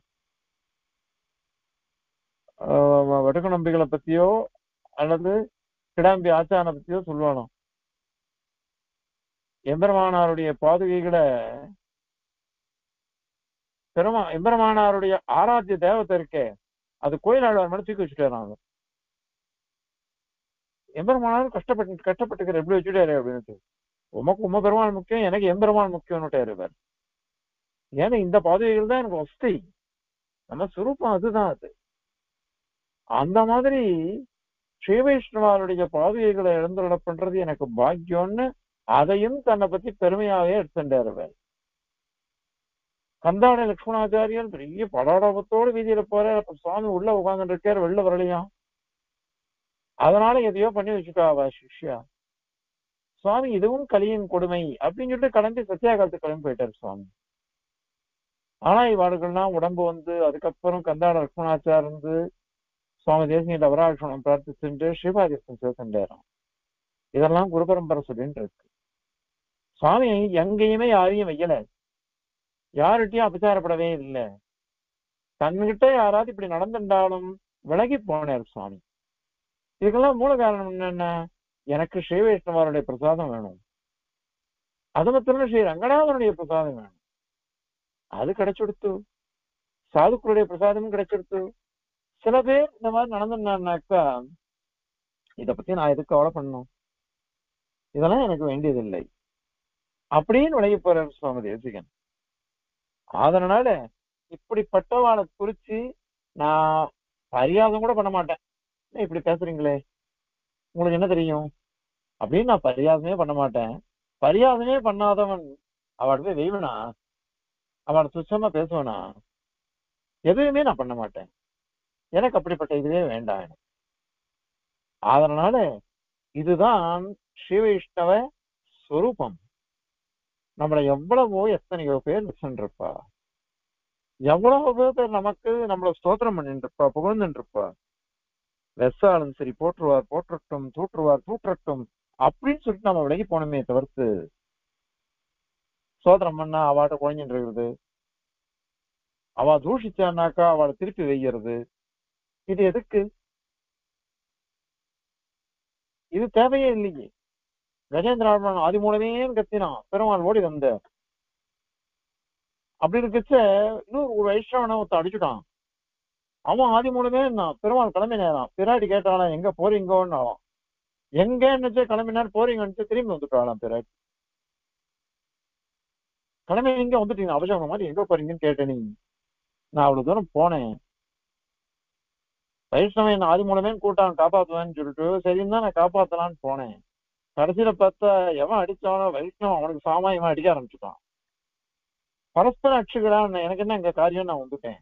வடுக்க நம்பிகளை பத்தியோ அல்லது கிடாம்பி ஆச்சாரனை பத்தியோ சொல்லுவானோ எம்பெருமானாருடைய பாதுகைகளை பெருமா எம்பெருமானாருடைய ஆராத்திய தேவத்தை இருக்கே அது கோயில் ஆழ்வார் மாதிரி தூக்கி வச்சுட்டாரு எம்பெருமானாரும் கஷ்டப்பட்டு கஷ்டப்பட்டுக்கிற எப்படி வச்சுட்டாரு அப்படின்னு உமக்கு உம பெருமாள் முக்கியம் எனக்கு எம்பெருமாள் முக்கியம்னுட்டாரு இவர் ஏன்னா இந்த பாதுகைகள் தான் எனக்கு வசதி நம்ம சுரூபம் அதுதான் அது அந்த மாதிரி ஸ்ரீவைஷ்ணவாருடைய பாதுகைகளை எழுந்துள்ள பண்றது எனக்கு பாக்கியம்னு அதையும் தன்னை பத்தி பெருமையாவே எடுத்துட்டார் அவர் கந்தாட லட்சுமணாச்சாரியர் பெரிய படாடபத்தோடு வீதியில போறார் அப்ப சுவாமி உள்ள உட்கார்ந்துட்டு இருக்காரு வெளில வரலையாம் அதனால எதையோ பண்ணி வச்சுட்டா அவ சிஷ்யா சுவாமி இதுவும் கலியின் கொடுமை அப்படின்னு சொல்லிட்டு கிளம்பி சத்தியாகாலத்துக்கு கிளம்பி போயிட்டாரு சுவாமி ஆனா இவாளுகள்லாம் உடம்பு வந்து அதுக்கப்புறம் கந்தாட லட்சுமணாச்சார் வந்து சுவாமி தேசிய அவராட்சணம் பிரார்த்திச்சுட்டு ஸ்ரீபாதிசன் சிவசண்டேரம் இதெல்லாம் குரு பரம்பரை சொல்லிட்டு இருக்கு சுவாமி எங்கேயுமே யாரையும் வைக்கல யார்கிட்டயும் அபச்சாரப்படவே இல்லை தன்கிட்ட யாராவது இப்படி நடந்துட்டாலும் விலகி போனார் சுவாமி இதுக்கெல்லாம் மூல காரணம் என்னன்னா எனக்கு ஸ்ரீ வைஷ்ணவருடைய பிரசாதம் வேணும் அது மாத்திரம் ஸ்ரீ ரங்கநாதனுடைய பிரசாதம் வேணும் அது கிடைச்சுடுத்து சாதுக்களுடைய பிரசாதமும் கிடைச்சிடுத்து சில பேர் இந்த மாதிரி நடந்துனாக்கா இத பத்தி நான் எதுக்கு கவலை பண்ணணும் இதெல்லாம் எனக்கு வேண்டியதில்லை அப்படின்னு விலகி போறார் சுவாமி தேசிகன் அதனால இப்படிப்பட்டவாளை குறிச்சு நான் பரியாசம் கூட பண்ண மாட்டேன் என்ன இப்படி பேசுறீங்களே உங்களுக்கு என்ன தெரியும் அப்படின்னு நான் பரியாசமே பண்ண மாட்டேன் பரியாசமே பண்ணாதவன் அவள் போய் வெய்வனா அவள் சுச்சமா பேசுவனா எதுவுமே நான் பண்ண மாட்டேன் எனக்கு அப்படிப்பட்ட இதுவே வேண்டாம் எனக்கு அதனால இதுதான் ஸ்ரீ வைஷ்ணவ ஸ்வரூபம் நம்மளை எவ்வளவோ எத்தனையோ பேர் இருப்பா எவ்வளவு பேர் நமக்கு நம்மள ஸ்தோத்திரம் பண்ணிட்டு இருப்பா புகழ்ந்துட்டு இருப்பா வெசாலும் சரி போற்றுவார் போற்றட்டும் தூற்றுவார் தூற்றட்டும் அப்படின்னு சொல்லிட்டு நம்ம விலகி போனோமே தவிர்த்து சோதனம் பண்ணா அவாட்ட குழஞ்சிட்டு இருக்கிறது அவ தூஷிச்சானாக்கா அவளை திருப்பி வைக்கிறது இது எதுக்கு இது தேவையே இல்லையே கஜேந்திர ஆதி மூலமே கத்தினான் பெருமாள் ஓடி வந்த அப்படி இருக்கச்ச இன்னொரு ஒரு வைஷ்ணவனை ஒருத்த அடிச்சுட்டான் அவன் ஆதி மூலமே நான் பெருமாள் கிளம்பி நேரம் பிராடி கேட்டானா எங்க போறீங்கன்னு அவன் எங்க நினைச்சு கிளம்பினார் போறீங்கன்னு திரும்பி வந்துட்டாளாம் பிறகு கிளம்பி இங்க வந்துட்டீங்க அபசகம் மாதிரி எங்க போறீங்கன்னு கேட்டேன் நீ நான் அவ்வளவு தூரம் போனேன் வைஷ்ணவன் என்ன ஆதி மூலமே கூட்டான் காப்பாத்துவேன்னு சொல்லிட்டு சரின்னு தான் நான் காப்பாத்தலான்னு போனேன் கடைசியில பார்த்தா எவன் அடிச்சானோ வைஷ்ணவன் அவனுக்கு சாமா இவன் அடிக்க ஆரம்பிச்சுட்டான் பரஸ்பர அச்சுக்கிறான் எனக்கு என்ன இங்க காரியம் நான் வந்துட்டேன்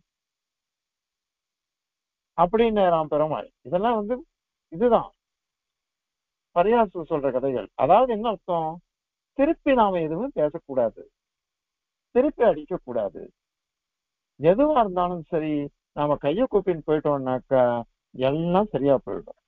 அப்படின்னு ராம் பெருமாள் இதெல்லாம் வந்து இதுதான் பரியாசு சொல்ற கதைகள் அதாவது என்ன அர்த்தம் திருப்பி நாம எதுவும் பேசக்கூடாது திருப்பி அடிக்க கூடாது எதுவா இருந்தாலும் சரி நாம கைய கூப்பின்னு போயிட்டோம்னாக்கா எல்லாம் சரியா போயிடும்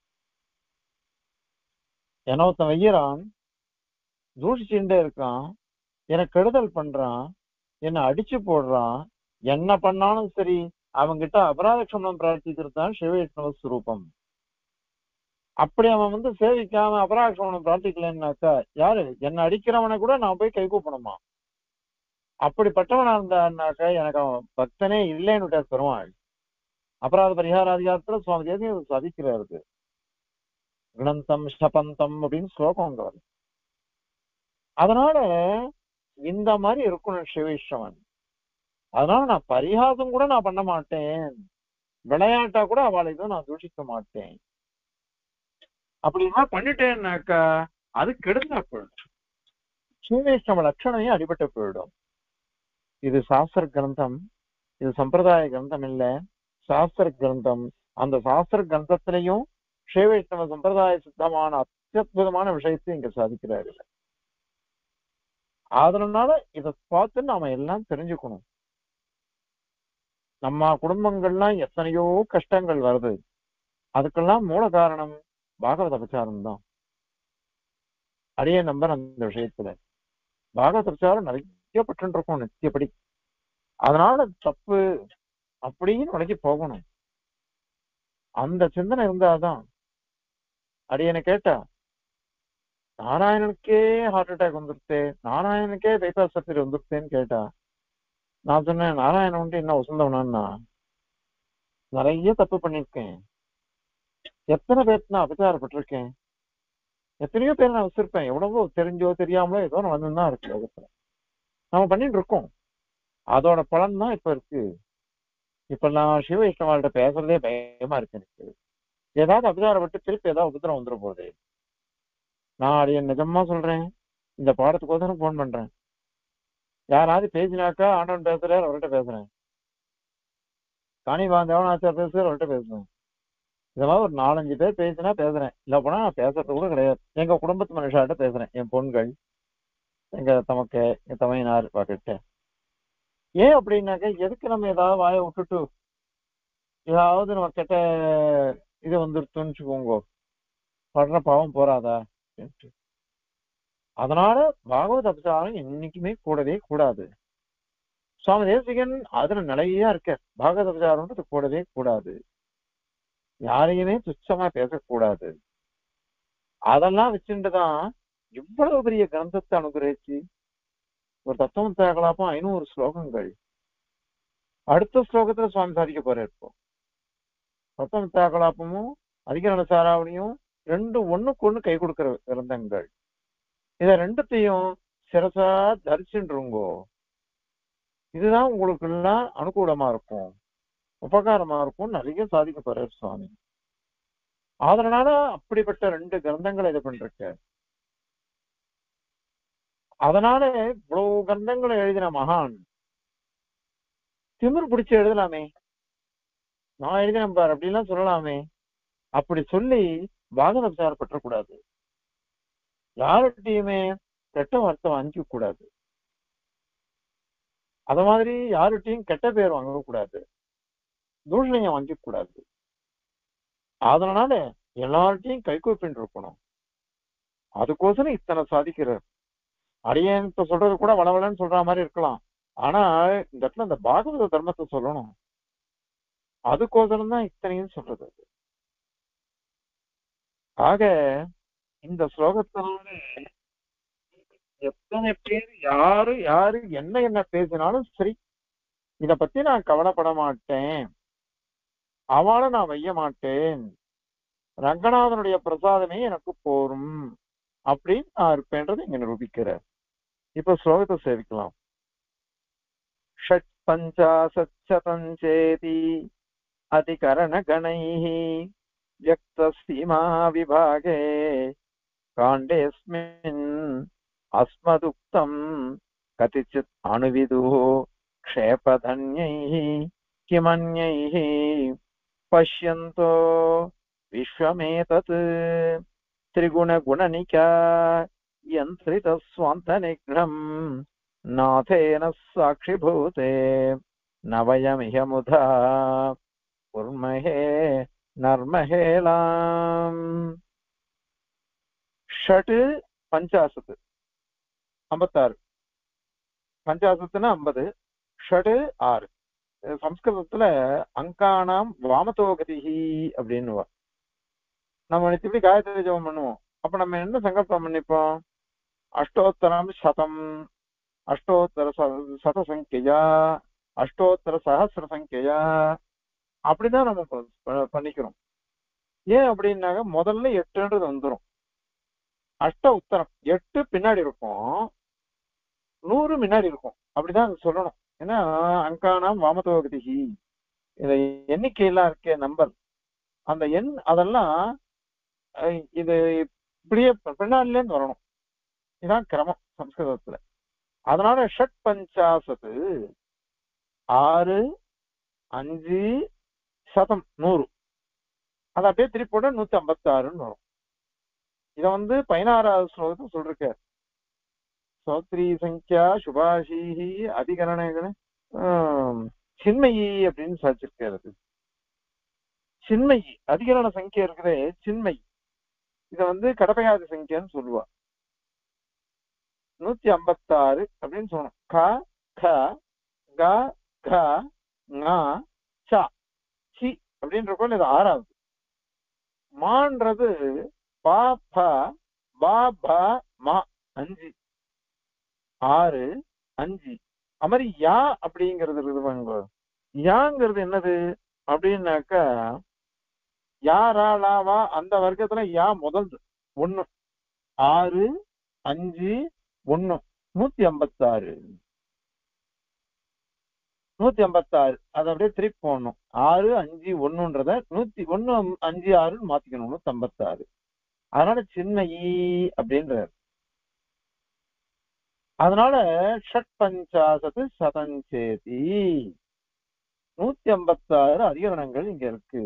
ஏன்னா ஒருத்தன் வையறான் தூஷிச்சுட்டே இருக்கான் எனக்கு கெடுதல் பண்றான் என்னை அடிச்சு போடுறான் என்ன பண்ணாலும் சரி அவங்கிட்ட அபராத க்ஷமனம் பிரார்த்திக்கிறது தான் சிவவைஷ்ணவ ஸ்வரூபம் அப்படி அவன் வந்து சேவிக்காம அபராத க்ஷமனம் பிரார்த்திக்கலன்னாக்கா யாரு என்னை அடிக்கிறவனை கூட நான் போய் கை கூப்பணுமா அப்படிப்பட்டவனா இருந்தான்னாக்கா எனக்கு அவன் பக்தனே இல்லைன்னு பெருமாள் அபராத பரிகார அதிகாரத்துல சுவாமி தேசியம் சாதிக்கிறாரு குணந்தம் ஷபந்தம் அப்படின்னு ஸ்லோகம் அங்க வருது அதனால இந்த மாதிரி இருக்கணும் சிவேஸ்வரன் அதனால நான் பரிகாசம் கூட நான் பண்ண மாட்டேன் விளையாட்டா கூட அவளை இதுவும் நான் தூஷிக்க மாட்டேன் அப்படின்னா பண்ணிட்டேன்னாக்கா அது கெடுதலா போயிடும் சிவேஷ்ணவ லட்சணமே அடிபட்டு போயிடும் இது சாஸ்திர கிரந்தம் இது சம்பிரதாய கிரந்தம் இல்ல சாஸ்திர கிரந்தம் அந்த சாஸ்திர கிரந்தத்திலையும் ஸ்ரீவைஷ்ணவ சம்பிரதாய சித்தமான அத்தியுதமான விஷயத்தை இங்க சாதிக்கிறாரு அதனால இத பார்த்து நாம எல்லாம் தெரிஞ்சுக்கணும் நம்ம குடும்பங்கள்லாம் எத்தனையோ கஷ்டங்கள் வருது அதுக்கெல்லாம் மூல காரணம் பாகவத பிரச்சாரம் தான் அரிய நம்பர் அந்த விஷயத்துல பாகவத பிரச்சாரம் நிறைய பட்டு இருக்கோம் நித்தியப்படி அதனால தப்பு அப்படின்னு உலகி போகணும் அந்த சிந்தனை இருந்தாதான் அடியனை கேட்டா நாராயணனுக்கே ஹார்ட் அட்டாக் வந்துருச்சு நாராயணனுக்கே பைபாஸ் சர்ஜரி வந்துருச்சேன்னு கேட்டா நான் சொன்னேன் நாராயணன் வந்து என்ன வசந்தவனா நிறைய தப்பு பண்ணிருக்கேன் எத்தனை பேருக்கு நான் அபச்சாரப்பட்டிருக்கேன் எத்தனையோ பேர் நான் வச்சிருப்பேன் எவ்வளவோ தெரிஞ்சோ தெரியாமலோ ஏதோ நான் வந்து தான் இருக்கு உலகத்துல நம்ம பண்ணிட்டு இருக்கோம் அதோட பலன் தான் இப்ப இருக்கு இப்ப நான் சிவ வைஷ்ணவாள்கிட்ட பேசுறதே பயமா இருக்கு எனக்கு ஏதாவது அபச்சாரப்பட்டு திருப்பி ஏதாவது உபத்திரம் வந்துட போகுது நான் அடைய நிஜமா சொல்றேன் இந்த பாடத்துக்கோசரம் போன் பண்றேன் யாராவது பேசினாக்கா ஆண்டவன் பேசுறாரு அவர்கிட்ட பேசுறேன் காணிவா தேவனாச்சார் பேசுறாரு அவர்கிட்ட பேசுறேன் இந்த மாதிரி ஒரு நாலஞ்சு பேர் பேசினா பேசுறேன் இல்ல போனா நான் பேசுறது கூட கிடையாது எங்க குடும்பத்து மனுஷாட்ட பேசுறேன் என் பொண்கள் எங்க தமக்கு என் தமையனார் பாக்கிட்ட ஏன் அப்படின்னாக்க எதுக்கு நம்ம ஏதாவது வாயை விட்டுட்டு ஏதாவது நம்ம கெட்ட இது வந்துருச்சுன்னு வச்சுக்கோங்க படுற பாவம் போறாதா அப்படின்ட்டு. அதனால பாகவத அபசாரம் என்னைக்குமே கூடவே கூடாது சுவாமி தேசிகன் அதுல நிலையா இருக்க பாகவத அபசாரம்ன்றது கூடவே கூடாது யாரையுமே துச்சமா பேசக்கூடாது அதெல்லாம் வச்சுட்டுதான் இவ்வளவு பெரிய கிரந்தத்தை அனுகிரகிச்சு ஒரு தத்துவம் தேகலாப்பம் ஐநூறு ஸ்லோகங்கள் அடுத்த ஸ்லோகத்துல சுவாமி சாதிக்க போறாரு இப்போ தத்துவம் தேகலாப்பமும் அதிகரண சாராவணியும் ரெண்டு ஒண்ணுக்கு ஒண்ணு கை கொடுக்கிற கிரந்தங்கள் இத ரெண்டுத்தையும் சிரசா தரிச்சுருங்கோ இதுதான் உங்களுக்கு எல்லாம் அனுகூலமா இருக்கும் உபகாரமா இருக்கும் நிறைய சாதிக்க போறாரு சுவாமி அதனால அப்படிப்பட்ட ரெண்டு கிரந்தங்களை இது பண்றக்க அதனால இவ்வளவு கிரந்தங்களை எழுதின மகான் திமிர் பிடிச்சு எழுதலாமே நான் எழுதினேன் பார் அப்படின்லாம் சொல்லலாமே அப்படி சொல்லி பாகவதார் பற்றக்கூடாது யார்கிட்டயுமே கெட்ட வார்த்தை வாங்கிக்க கூடாது அத மாதிரி யார்கிட்டயும் கெட்ட பேர் வாங்க கூடாது தூஷணைய வாங்கிக்க கூடாது அதனால எல்லார்ட்டையும் கைகூப்பின்னு இருக்கணும் அதுக்கோசரம் இத்தனை சாதிக்கிறார் அடியேன் இப்ப சொல்றது கூட வளவலன்னு சொல்ற மாதிரி இருக்கலாம் ஆனா இந்த இடத்துல இந்த பாகவத தர்மத்தை சொல்லணும் அதுக்கோசரம் தான் இத்தனையும் சொல்றது ஆக இந்த ஸ்லோகத்தினால எத்தனை பேர் யாரு யாரு என்ன என்ன பேசினாலும் சரி இத பத்தி நான் கவலைப்பட மாட்டேன் அவளை நான் வைய மாட்டேன் ரங்கநாதனுடைய பிரசாதமே எனக்கு போரும் அப்படின்னு நான் இருப்பேன்றது இங்க நிரூபிக்கிறார் இப்ப ஸ்லோகத்தை சேவிக்கலாம் ஷட் பஞ்சாசச்சதஞ்சேதி அதிகரணகணைः व्यक्तसीमा विभागे काण्डेऽस्मिन् अस्मदुक्तम् कतिचित् अणुविदुः क्षेपधन्यैः किमन्यैः पश्यन्तो विश्वमेतत् त्रिगुणगुणनिका यन्त्रितस्वान्तनिघ्नम् नाथेन साक्षिभूते न वयमिह मुधा कुर्महे நர்மஹேலாம் ஷட்டு பஞ்சாசத்து ஐம்பத்தாறு பஞ்சாசத்துனா ஐம்பது ஷட்டு ஆறு இது சம்ஸ்கிருதத்துல அங்கானாம் வாமதோகதிஹி அப்படின்னு நம்ம நித்தியப்படி காயத்ரி ஜபம் பண்ணுவோம் அப்ப நம்ம என்ன சங்கல்பம் பண்ணிப்போம் அஷ்டோத்தரம் சதம் அஷ்டோத்தர ச- சத சங்கியா அஷ்டோத்தர சஹசிர சங்கியா அப்படிதான் நம்ம ப- ப- பண்ணிக்கிறோம் ஏன் அப்படின்னாக்க முதல்ல எட்டுன்றது வந்துரும் அஷ்ட உத்தரம் எட்டு பின்னாடி இருக்கும் நூறு முன்னாடி இருக்கும் அப்படிதான் அது சொல்லணும் ஏன்னா அங்கானாம் வாமதோகதிகி இந்த எண்ணிக்கையெல்லாம் இருக்கே நம்பர் அந்த எண் அதெல்லாம் அஹ், இது இப்படியே பின்னாடில இருந்து வரணும் இதான் கிரமம் சம்ஸ்கிருதத்துல அதனால ஷட் பஞ்சாசத்து ஆறு அஞ்சு சதம் நூறு அது அப்படியே திருப்பி போட்டா நூத்தி ஐம்பத்தி ஆறுன்னு வரும் இத வந்து பதினாறாவது ஸ்லோகத்தை சொல்லிருக்காரு சோத்ரி சங்கியா சுபாஷீஹி அதிகரண சின்மயி அப்படின்னு சாச்சிருக்காரு அது சின்மயி அதிகரண சங்கியா இருக்குதே சின்மயி இத வந்து கடப்பையாதி சங்கியான்னு சொல்லுவா நூத்தி ஐம்பத்தாறு அப்படின்னு சொல்லணும் க க க க ங ச சி அப்படின்றப்போ இது ஆறாவது மான்றது பா ப பா ப மா அஞ்சு ஆறு அஞ்சு அது மாதிரி யா அப்படிங்கிறது இருக்குது பாருங்க யாங்கிறது என்னது அப்படின்னாக்கா யாரா லாவா அந்த வர்க்கத்துல யா முதல்து ஒண்ணு ஆறு அஞ்சு ஒண்ணு நூத்தி ஐம்பத்தாறு நூத்தி ஐம்பத்தாறு அதை அப்படியே திருப்பி போடணும் ஆறு அஞ்சு ஒண்ணுன்றத நூத்தி ஒண்ணு அஞ்சு ஆறுன்னு மாத்திக்கணும் நூத்தி ஐம்பத்தாறு அதனால சின்மயி அப்படின்றார் அதனால ஷட் பஞ்சாசத்து சதஞ்சேதி நூத்தி ஐம்பத்தாறு அதிகரணங்கள் இங்க இருக்கு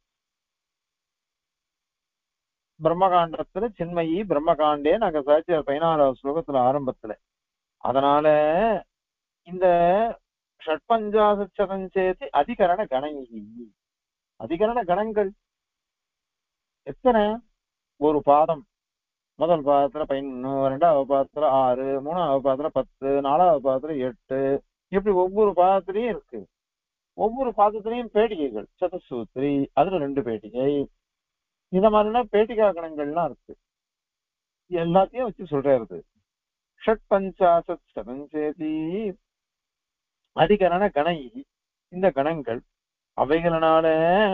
பிரம்மகாண்டத்துல சின்மயி பிரம்மகாண்டே நாங்க சாட்சிய பதினாறாவது ஸ்லோகத்துல ஆரம்பத்துல அதனால இந்த ஷட்பஞ்சாசச்சதஞ்சேதி அதிகரண கணங்கி அதிகரண கணங்கள் எத்தனை ஒரு பாதம் முதல் பாதத்துல பதினொன்னு ரெண்டாவது பாதத்துல ஆறு மூணாவது பாதத்துல பத்து நாலாவது பாதத்துல எட்டு இப்படி ஒவ்வொரு பாதத்திலையும் இருக்கு ஒவ்வொரு பாதத்திலையும் பேட்டிகைகள் சதசூத்திரி அதுல ரெண்டு பேட்டிகை இந்த மாதிரிலாம் பேட்டிகா கணங்கள்லாம் இருக்கு எல்லாத்தையும் வச்சு சொல்றாரு ஷட் பஞ்சாசத் சதஞ்சேதி அதிகரண கணை இந்த கணங்கள் அவைகளினால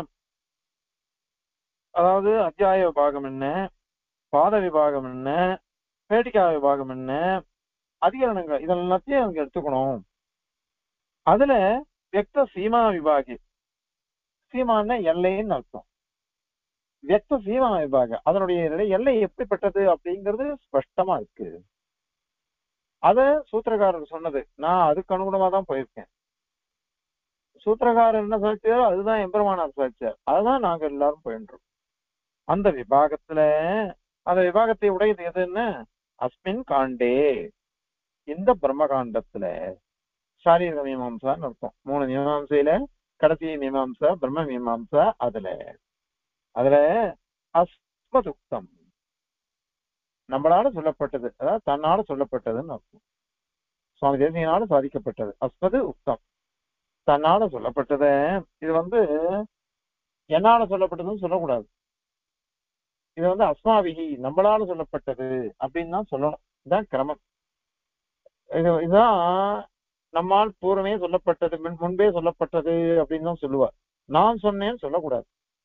அதாவது அத்தியாய விபாகம் என்ன பாத விபாகம் என்ன பேட்டிகா விபாகம் என்ன அதிகரணங்கள் இதெல்லாத்தையும் அங்க எடுத்துக்கணும் அதுல வெக்த சீமா விபாகி சீமான்னா எல்லைன்னு அர்த்தம் வெக்த சீமா விபாக அதனுடைய எல்லை எப்படிப்பட்டது அப்படிங்கிறது ஸ்பஷ்டமா இருக்கு அத சூத்திரக்காரர் சொன்னது நான் அதுக்கு அனுகுணமா தான் போயிருக்கேன் சூத்திரக்காரர் என்ன சாட்சியாரோ அதுதான் எம்பெருமானார் சாட்சியார் அதுதான் நாங்க எல்லாரும் போயின்றோம் அந்த விபாகத்துல அந்த விபாகத்தை உடையது எதுன்னு அஸ்மின் காண்டே இந்த பிரம்மகாண்டத்துல சாரீரக மீமாம்சான்னு அர்த்தம் மூணு மீமாம்சையில கடைசி மீமாம்சா பிரம்ம மீமாம்சா அதுல அதுல அஸ்மதுக்தம் நம்மளால சொல்லப்பட்டது அதாவது தன்னால சொல்லப்பட்டதுன்னு அர்த்தம் சுவாமி தேசியனால சாதிக்கப்பட்டது அஸ்மது உக்தம் தன்னால சொல்லப்பட்டத இது வந்து என்னால சொல்லப்பட்டதுன்னு சொல்லக்கூடாது இது வந்து அஸ்மாவிகி நம்மளால சொல்லப்பட்டது அப்படின்னு தான் சொல்லணும் இதுதான் கிரமம் இது இதுதான் நம்மால் பூர்வமே சொல்லப்பட்டது முன்- முன்பே சொல்லப்பட்டது அப்படின்னு தான் சொல்லுவார் நான் சொன்னேன்னு சொல்லக்கூடாது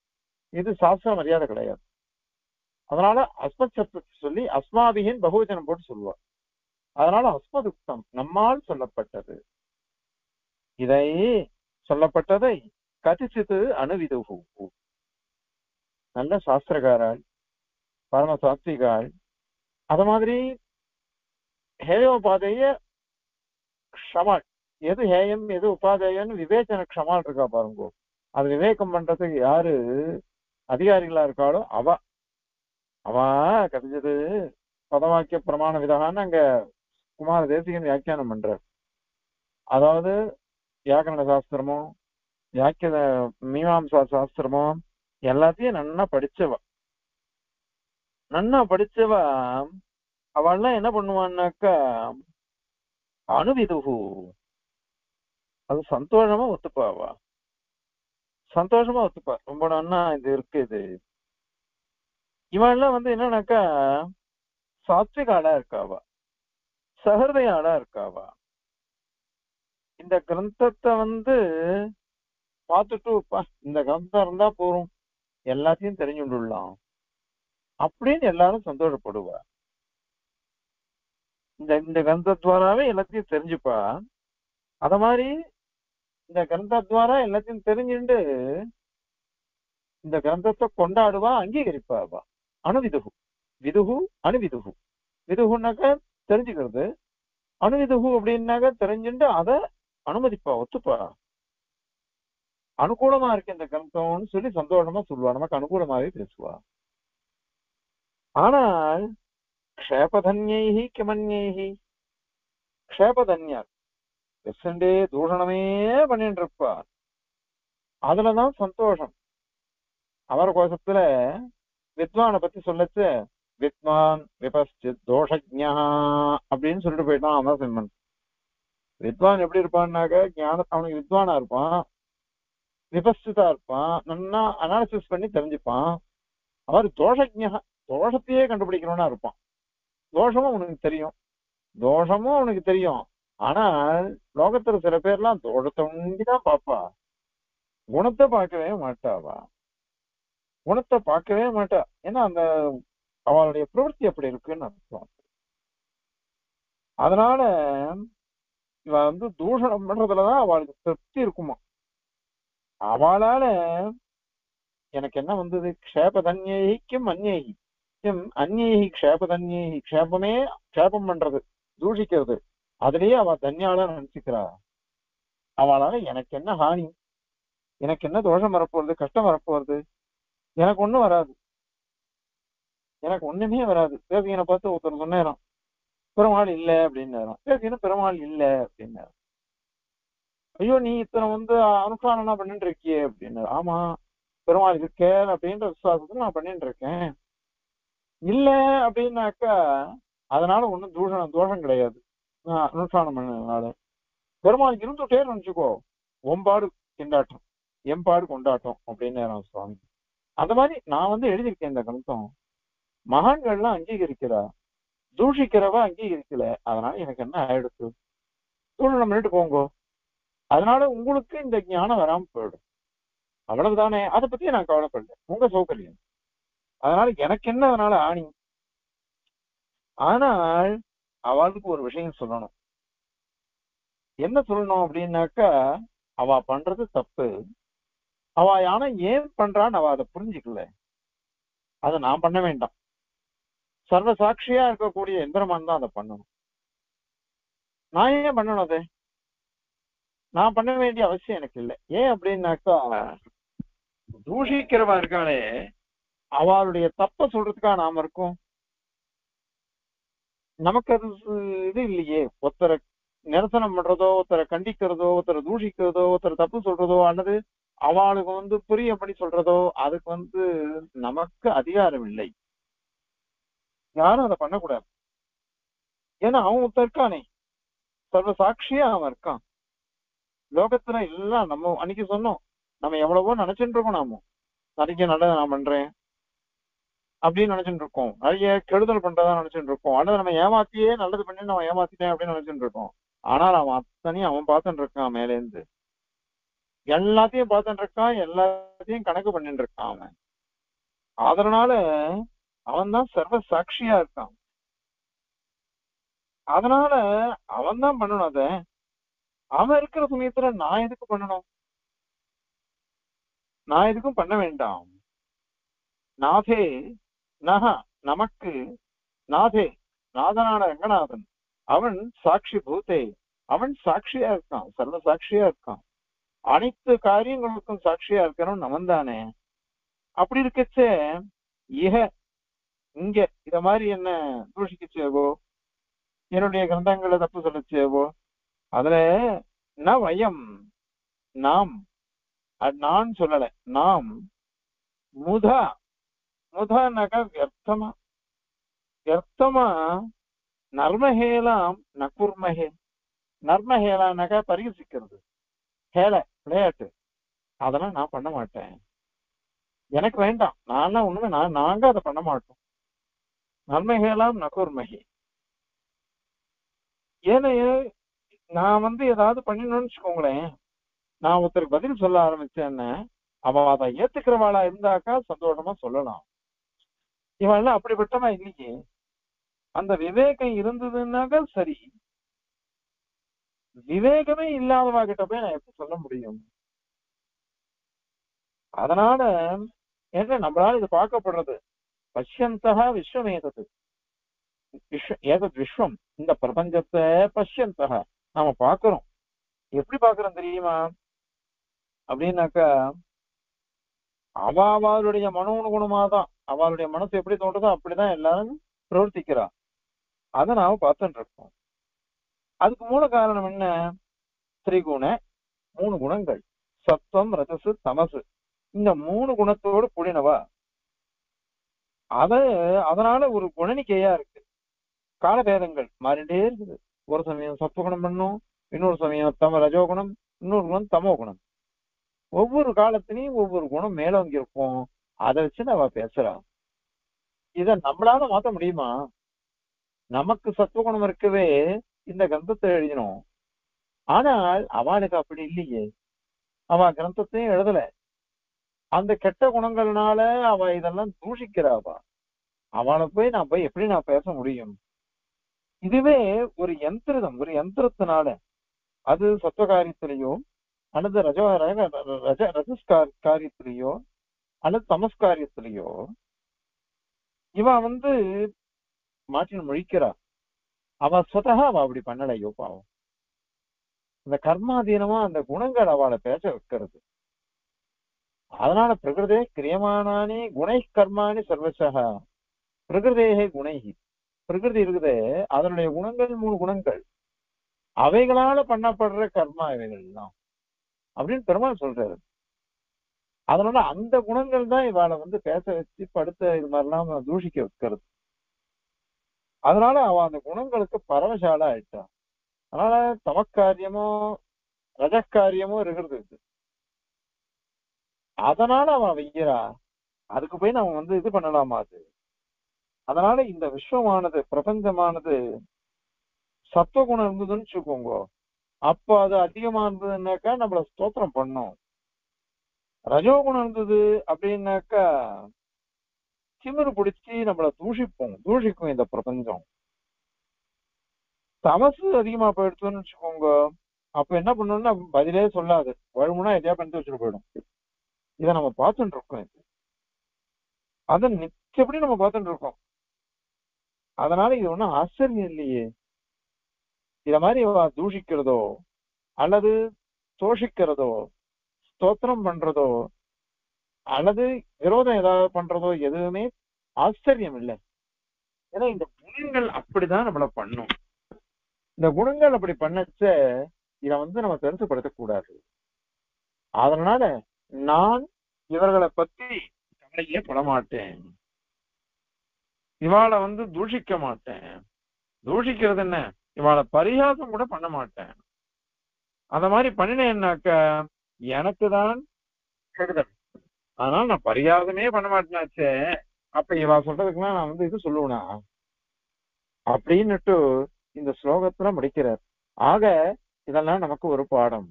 இது சாஸ்திர மரியாதை கிடையாது அதனால அஸ்மத் சப்தத்தை சொல்லி அஸ்மாபிகின் பகுவச்சனம் போட்டு சொல்லுவார் அதனால அஸ்மதுக்தம் நம்மால் சொல்லப்பட்டது இதை சொல்லப்பட்டதை கதிச்சித்து அணுவிதுகு நல்ல சாஸ்திரகாரால் பரம சாத்விகால் அத மாதிரி ஹேயோபாதைய க்ஷமால் எது ஹேயம் எது உபாதேயம்னு விவேச்சன க்ஷமால் இருக்கா பாருங்க அது விவேகம் பண்றதுக்கு யாரு அதிகாரிகளா இருக்காளோ அவ அவ கிடைச்சது பதவாக்கிய பிரமாண விதகான்னு அங்க குமார தேசிகன் வியாக்கியானம் பண்றார் அதாவது வியாக்கரண சாஸ்திரமோ வியாக்கிய மீமாம்சா சாஸ்திரமோ எல்லாத்தையும் நன்னா படிச்சவ நன்னா படிச்சவ அவள்லாம் என்ன பண்ணுவான்னாக்கா அணுவிதுகு அது சந்தோஷமா ஒத்துப்பாவா சந்தோஷமா ஒத்துப்பா ரொம்ப நன்னா இது இருக்கு இது இவன் எல்லாம் வந்து என்னன்னாக்கா சாத்விக ஆளா இருக்காவா சஹிருதய ஆளா இருக்காவா இந்த கிரந்தத்தை வந்து பார்த்துட்டு "அப்பா, இந்த கிரந்தம் இருந்தா போறோம் எல்லாத்தையும் தெரிஞ்சுடலாம் அப்படின்னு எல்லாரும் சந்தோஷப்படுவா இந்த இந்த கிரந்தத்வாராவே எல்லாத்தையும் தெரிஞ்சுப்பா அத மாதிரி இந்த கிரந்தத்வாரா எல்லாத்தையும் தெரிஞ்சுண்டு இந்த கிரந்தத்தை கொண்டாடுவா அங்கீகரிப்பா அவ அணுவிதுகு விதுகு அணுவிதுகு விதுகுனாக்க தெரிஞ்சுக்கிறது அணுவிதுகு அப்படின்னாக்க தெரிஞ்சுண்டு அதை அனுமதிப்பா ஒத்துப்பா அனுகூலமா இருக்கு இந்த கிரந்தம்னு சொல்லி சந்தோஷமா சொல்லுவா நமக்கு அனுகூலமாவே பேசுவா ஆனால் க்ஷேபதன்யைஹி கிமன்யைஹி க்ஷேபதன்யார் வெசண்டே தூஷணமே பண்ணிட்டு இருப்பா அதுலதான் சந்தோஷம் அமர கோஷத்துல வித்வானை பத்தி சொல்லச்சு வித்வான் விபஸ்சித் தோஷஜ்ஞா அப்படின்னு சொல்லிட்டு போயிட்டான் அமரசிம்மன் வித்வான் எப்படி இருப்பான்னாக்க ஞான அவனுக்கு வித்வானா இருப்பான் விபஸ்திதா இருப்பான் நல்லா அனாலிசிஸ் பண்ணி தெரிஞ்சுப்பான் அவர் தோஷஜ்ஞா தோஷத்தையே கண்டுபிடிக்கிறவனா இருப்பான் தோஷமும் உனக்கு தெரியும் தோஷமும் உனக்கு தெரியும் ஆனால் லோகத்துல சில பேர்லாம் தோஷத்தை ஒண்டிதான் பாப்பா குணத்தை பார்க்கவே மாட்டாவா குணத்தை பார்க்கவே மாட்டா ஏன்னா அந்த அவளுடைய பிரவൃத்தி அப்படி இருக்குன்னு அர்த்தம் அதனால இவ வந்து தூஷணம் பண்றதுலதான் அவளுக்கு திருப்தி இருக்குமா அவளால எனக்கு என்ன வந்தது க்ஷேபதன்யைக்கும் அந்நேகி கிம் அந்நேகி க்ஷேபதன்யேகி க்ஷேபமே க்ஷேபம் பண்றது தூஷிக்கிறது அதுலயே அவ தன்யாளா நினைச்சுக்கிறா அவளால எனக்கு என்ன ஹானி எனக்கு என்ன தோஷம் வரப்போறது கஷ்டம் வரப்போறது எனக்கு ஒண்ணும் வராது எனக்கு ஒண்ணுமே வராது பேசியனை பார்த்து ஒருத்தர் சொன்னேராம் பெருமாள் இல்ல அப்படின்னாராம் பேசியன பெருமாள் இல்ல அப்படின்னாரு ஐயோ நீ இத்தனை வந்து அனுஷ்டானம் பண்ணிட்டு இருக்கியே அப்படின்னு ஆமா பெருமாள் இருக்கே அப்படின்ற விசுவாசத்துல நான் பண்ணிட்டு இருக்கேன் இல்ல அப்படின்னாக்கா அதனால ஒண்ணும் தூஷணம் தோஷம் கிடையாது நான் அனுஷ்டானம் பண்ணதுனால பெருமாள் இருந்துட்டே நினைச்சுக்கோ ஒம்பாடு திண்டாட்டம் எம்பாடு கொண்டாட்டம் அப்படின்னு சுவாமி அந்த மாதிரி நான் வந்து எழுதியிருக்கேன் இந்த கிரந்தம் மகான்கள்லாம் அங்கீகரிக்கிறா தூஷிக்கிறவ அங்கீகரிக்கல அதனால எனக்கு என்ன ஆயிடுச்சு தூஷணம் பண்ணிட்டு போங்கோ அதனால உங்களுக்கு இந்த ஞானம் வராம போயிடும் அவ்வளவுதானே அதை பத்தி நான் கவலைப்படல உங்க சௌகரியம் அதனால எனக்கு என்ன அதனால ஆணி ஆனால் அவளுக்கு ஒரு விஷயம் சொல்லணும் என்ன சொல்லணும் அப்படின்னாக்கா அவ பண்றது தப்பு அவ ஆனா ஏன் பண்றான்னு அவ அதை புரிஞ்சுக்கல அதை நான் பண்ண வேண்டாம் சர்வ சாட்சியா இருக்கக்கூடிய எந்திரமான் தான் அதை பண்ணணும் நான் ஏன் பண்ணணும் அதை நான் பண்ண வேண்டிய அவசியம் எனக்கு இல்லை ஏன் அப்படின்னாக்கா தூஷிக்கிறவா இருக்காளே அவளுடைய தப்ப சொல்றதுக்கா நாம இருக்கோம் நமக்கு அது இது இல்லையே ஒருத்தரை நிரசனம் பண்றதோ ஒருத்தரை கண்டிக்கிறதோ ஒருத்தரை தூஷிக்கிறதோ ஒருத்தரை தப்பு சொல்றதோ அல்லது அவளுக்கு வந்து புரியபடி சொல்றதோ அதுக்கு வந்து நமக்கு அதிகாரம் இல்லை யாரும் அதை பண்ணக்கூடாது ஏன்னா அவன் ஒருத்தன் இருக்கானே சர்வ சாட்சியா அவன் இருக்கான் லோகத்துல எல்லாம் நம்ம அன்னைக்கு சொன்னோம் நம்ம எவ்வளவோ நினைச்சுட்டு இருக்கோம் நாம நிறைய நல்லதை நான் பண்றேன் அப்படின்னு நினைச்சுட்டு இருக்கோம் நிறைய கெடுதல் பண்றதா நினைச்சுட்டு இருக்கோம் அல்லது நம்ம ஏமாத்தியே நல்லது பண்ணி நம்ம ஏமாத்திட்டேன் அப்படின்னு நினைச்சுட்டு இருக்கோம் ஆனால் அவன் அத்தனையும் அவன் பார்த்துட்டு இருக்கான் மேலேருந்து எல்லாத்தையும் பார்த்துட்டு இருக்கான் எல்லாத்தையும் கணக்கு பண்ணிட்டு இருக்கான் அவன் அதனால அவன் தான் சர்வ சாட்சியா இருக்கான் அதனால அவன் தான் பண்ணணும் அத அவன் இருக்கிற சமயத்துல நான் எதுக்கு பண்ணணும் நான் எதுக்கும் பண்ண வேண்டாம் நாதே நக நமக்கு நாதே நாதனான ரங்கநாதன் அவன் சாட்சி பூதே அவன் சாட்சியா இருக்கான் சர்வ சாட்சியா இருக்கான் அனைத்து காரியங்களுக்கும் சாட்சியா இருக்கிறவன் அவன் தானே அப்படி இருக்கச்சே இக இங்க இத மாதிரி என்ன தூஷிக்கச்சேவோ என்னுடைய கிரந்தங்களை தப்பு சொல்லச்சேவோ அதுல ந வயம் நாம் அது நான் சொல்லல நாம் முதா முதனக வியர்த்தமா வியர்த்தமா நர்மஹேலாம் நகுர்மஹே நர்மஹேலானாக்க பரிகசிக்கிறது ஹேல விளையாட்டு அதெல்லாம் நான் பண்ண மாட்டேன் எனக்கு வேண்டாம் நான் ஒண்ணுமே நான் நாங்க அதை பண்ண மாட்டோம் நன்மைகளாம் நகூர்மகி ஏன்னா நான் வந்து ஏதாவது பண்ணினோம்னு வச்சுக்கோங்களேன் நான் ஒருத்தருக்கு பதில் சொல்ல ஆரம்பிச்சேன்னு அவ அதை ஏத்துக்கிறவாளா இருந்தாக்கா சந்தோஷமா சொல்லலாம் இவெல்லாம் அப்படிப்பட்டவா இல்லையே அந்த விவேகம் இருந்ததுன்னாக்கா சரி விவேகமே இல்லாதவா கிட்ட போய் நான் எப்படி சொல்ல முடியும் அதனால என்ன நம்மளால இது பார்க்கப்படுறது பஷ்யந்தகா விஸ்வம் ஏதது விஸ்வ ஏதத் விஸ்வம் இந்த பிரபஞ்சத்தை பஷ்யந்தகா நாம பாக்குறோம் எப்படி பாக்குறோம் தெரியுமா அப்படின்னாக்கா அவ அவளுடைய மனோனுகுணமா தான் அவளுடைய மனசு எப்படி தோன்றதோ அப்படிதான் எல்லாரும் பிரவர்த்திக்கிறா அதை நாம பார்த்துட்டு இருக்கோம் அதுக்கு மூல காரணம் என்ன திரிகுண மூணு குணங்கள் சத்துவம் ரஜசு தமசு இந்த மூணு குணத்தோடு கூடினவா அத அதனால ஒரு குணனிக்கையா இருக்கு காலபேதங்கள் மாறிட்டே இருக்குது ஒரு சமயம் சத்துவகுணம் பண்ணும் இன்னொரு சமயம் தம ரஜோகுணம் இன்னொரு குணம் தமோ குணம் ஒவ்வொரு காலத்திலையும் ஒவ்வொரு குணம் மேலோங்கி இருக்கும் அதை வச்சு நம்ம பேசுறோம் இத நம்மளால மாத்த முடியுமா நமக்கு சத்துவகுணம் இருக்கவே இந்த கிரந்தத்தை எழுதினோம் ஆனால் அவளுக்கு அப்படி இல்லையே அவ கிரந்தத்தையும் எழுதல அந்த கெட்ட குணங்கள்னால அவ இதெல்லாம் தூஷிக்கிறாவா அவளை போய் நான் போய் எப்படி நான் பேச முடியும் இதுவே ஒரு யந்திரம் ஒரு யந்திரத்தினால அது சத்துவ காரியத்திலேயோ அல்லது ரஜ ரஜ ரஜஸ்கார் காரியத்திலேயோ அல்லது தமஸ்காரியத்திலேயோ இவ வந்து மாற்றி முழிக்கிறா அவ சொதக அவ அப்படி பண்ணலையோ பாவம் இந்த கர்மாதீனமா அந்த குணங்கள் அவளை பேச வைக்கிறது அதனால பிரகிருதே கிரியமானானி குணை கர்மாணி சர்வசக பிரகிருதேகே குணைகி பிரகிருதி இருக்குதே அதனுடைய குணங்கள் மூணு குணங்கள் அவைகளால பண்ணப்படுற கர்மா இவைகள் தான் அப்படின்னு பெருமாள் சொல்றாரு அதனால அந்த குணங்கள் தான் இவாளை வந்து பேச வச்சு படுத்த இது மாதிரிலாம் தூஷிக்க வைக்கிறது அதனால அவ அந்த குணங்களுக்கு பரவசால ஆயிட்டா அதனால தமக்காரியமோ ரஜக்காரியமோ இருக்கிறது இது அதனால அவன் வெய்யறா அதுக்கு போய் நம்ம வந்து இது பண்ணலாமா அது அதனால இந்த விஸ்வமானது பிரபஞ்சமானது சத்துவகுணம் இருந்ததுன்னு வச்சுக்கோங்க அப்போ அது அதிகமா இருந்ததுன்னாக்கா நம்மள ஸ்தோத்திரம் பண்ணும் ரஜோகுணம் இருந்தது அப்படின்னாக்கா திமிரு பிடிச்சி நம்மள தூஷிப்போம் தூஷிக்கும் இந்த பிரபஞ்சம் தமசு அதிகமா போயிடுச்சுன்னு வச்சுக்கோங்க அப்ப என்ன பண்ணணும்னா பதிலே சொல்லாது வழுமுனா எதையா பண்ணிட்டு வச்சுட்டு போயிடும் இதை நம்ம பார்த்துட்டு இருக்கோம் இது அதை நிச்சயப்படி நம்ம பார்த்துட்டு இருக்கோம் அதனால இது ஒண்ணும் ஆச்சரியம் இல்லையே இத மாதிரி இவ தூஷிக்கிறதோ அல்லது தோஷிக்கிறதோ ஸ்தோத்திரம் பண்றதோ அல்லது விரோதம் ஏதாவது பண்றதோ எதுவுமே ஆச்சரியம் இல்லை ஏன்னா இந்த குணங்கள் அப்படிதான் நம்மள பண்ணும் இந்த குணங்கள் அப்படி பண்ணச்ச இத வந்து நம்ம பெருசுப்படுத்தக் கூடாது அதனால நான் இவர்களை பத்தி கவலையே படமாட்டேன் இவாளை வந்து தூஷிக்க மாட்டேன் தூஷிக்கிறது என்ன இவாளை பரிகாசம் கூட பண்ண மாட்டேன் அந்த மாதிரி பண்ணினேன்னாக்க எனக்கு தான் கெடுதல் அதனால நான் பரிகாசமே பண்ண மாட்டேனாச்சே அப்ப இவா சொல்றதுக்குலாம் நான் வந்து இது சொல்லுவேனா அப்படின்னுட்டு இந்த ஸ்லோகத்துல முடிக்கிறார் ஆக இதெல்லாம் நமக்கு ஒரு பாடம்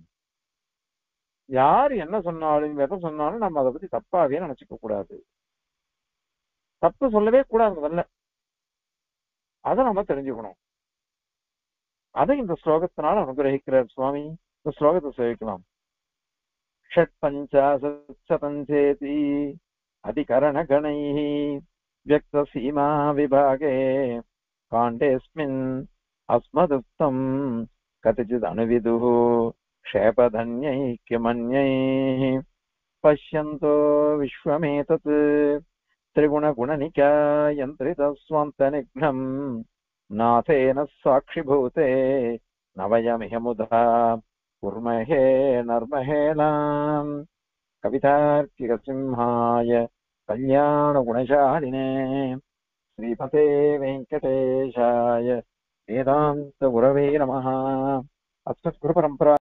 யார் என்ன சொன்னாலும் எதை சொன்னாலும் நம்ம அதை பத்தி தப்பாவே நினைச்சுக்க கூடாது தப்பு சொல்லவே கூடாது முதல்ல அதை நம்ம தெரிஞ்சுக்கணும் அதை இந்த ஸ்லோகத்தினால அனுகிரகிக்கிறார் சுவாமி இந்த ஸ்லோகத்தை சேவிக்கலாம் ஷட் பஞ்சாசதஞ்சேதி அதிகரண கணைः व्यक्त सीमा विभागे काण्डेऽस्मिन् अस्मदुक्तम् कतिचित् अणुविदुः क्षेपधन्यैक्यमन्यैः पश्यन्तो विश्वमेतत् त्रिगुणगुणनिका यन्त्रितस्वान्तनिघ्नम् नाथेन साक्षिभूते न वयमिह मुधा कुर्महे नर्महेलाम् कवितार्किकसिंहाय कल्याणगुणशालिने श्रीपते वेङ्कटेशाय वेदान्तगुरवे नमः अस्मत्गुरुपरम्परा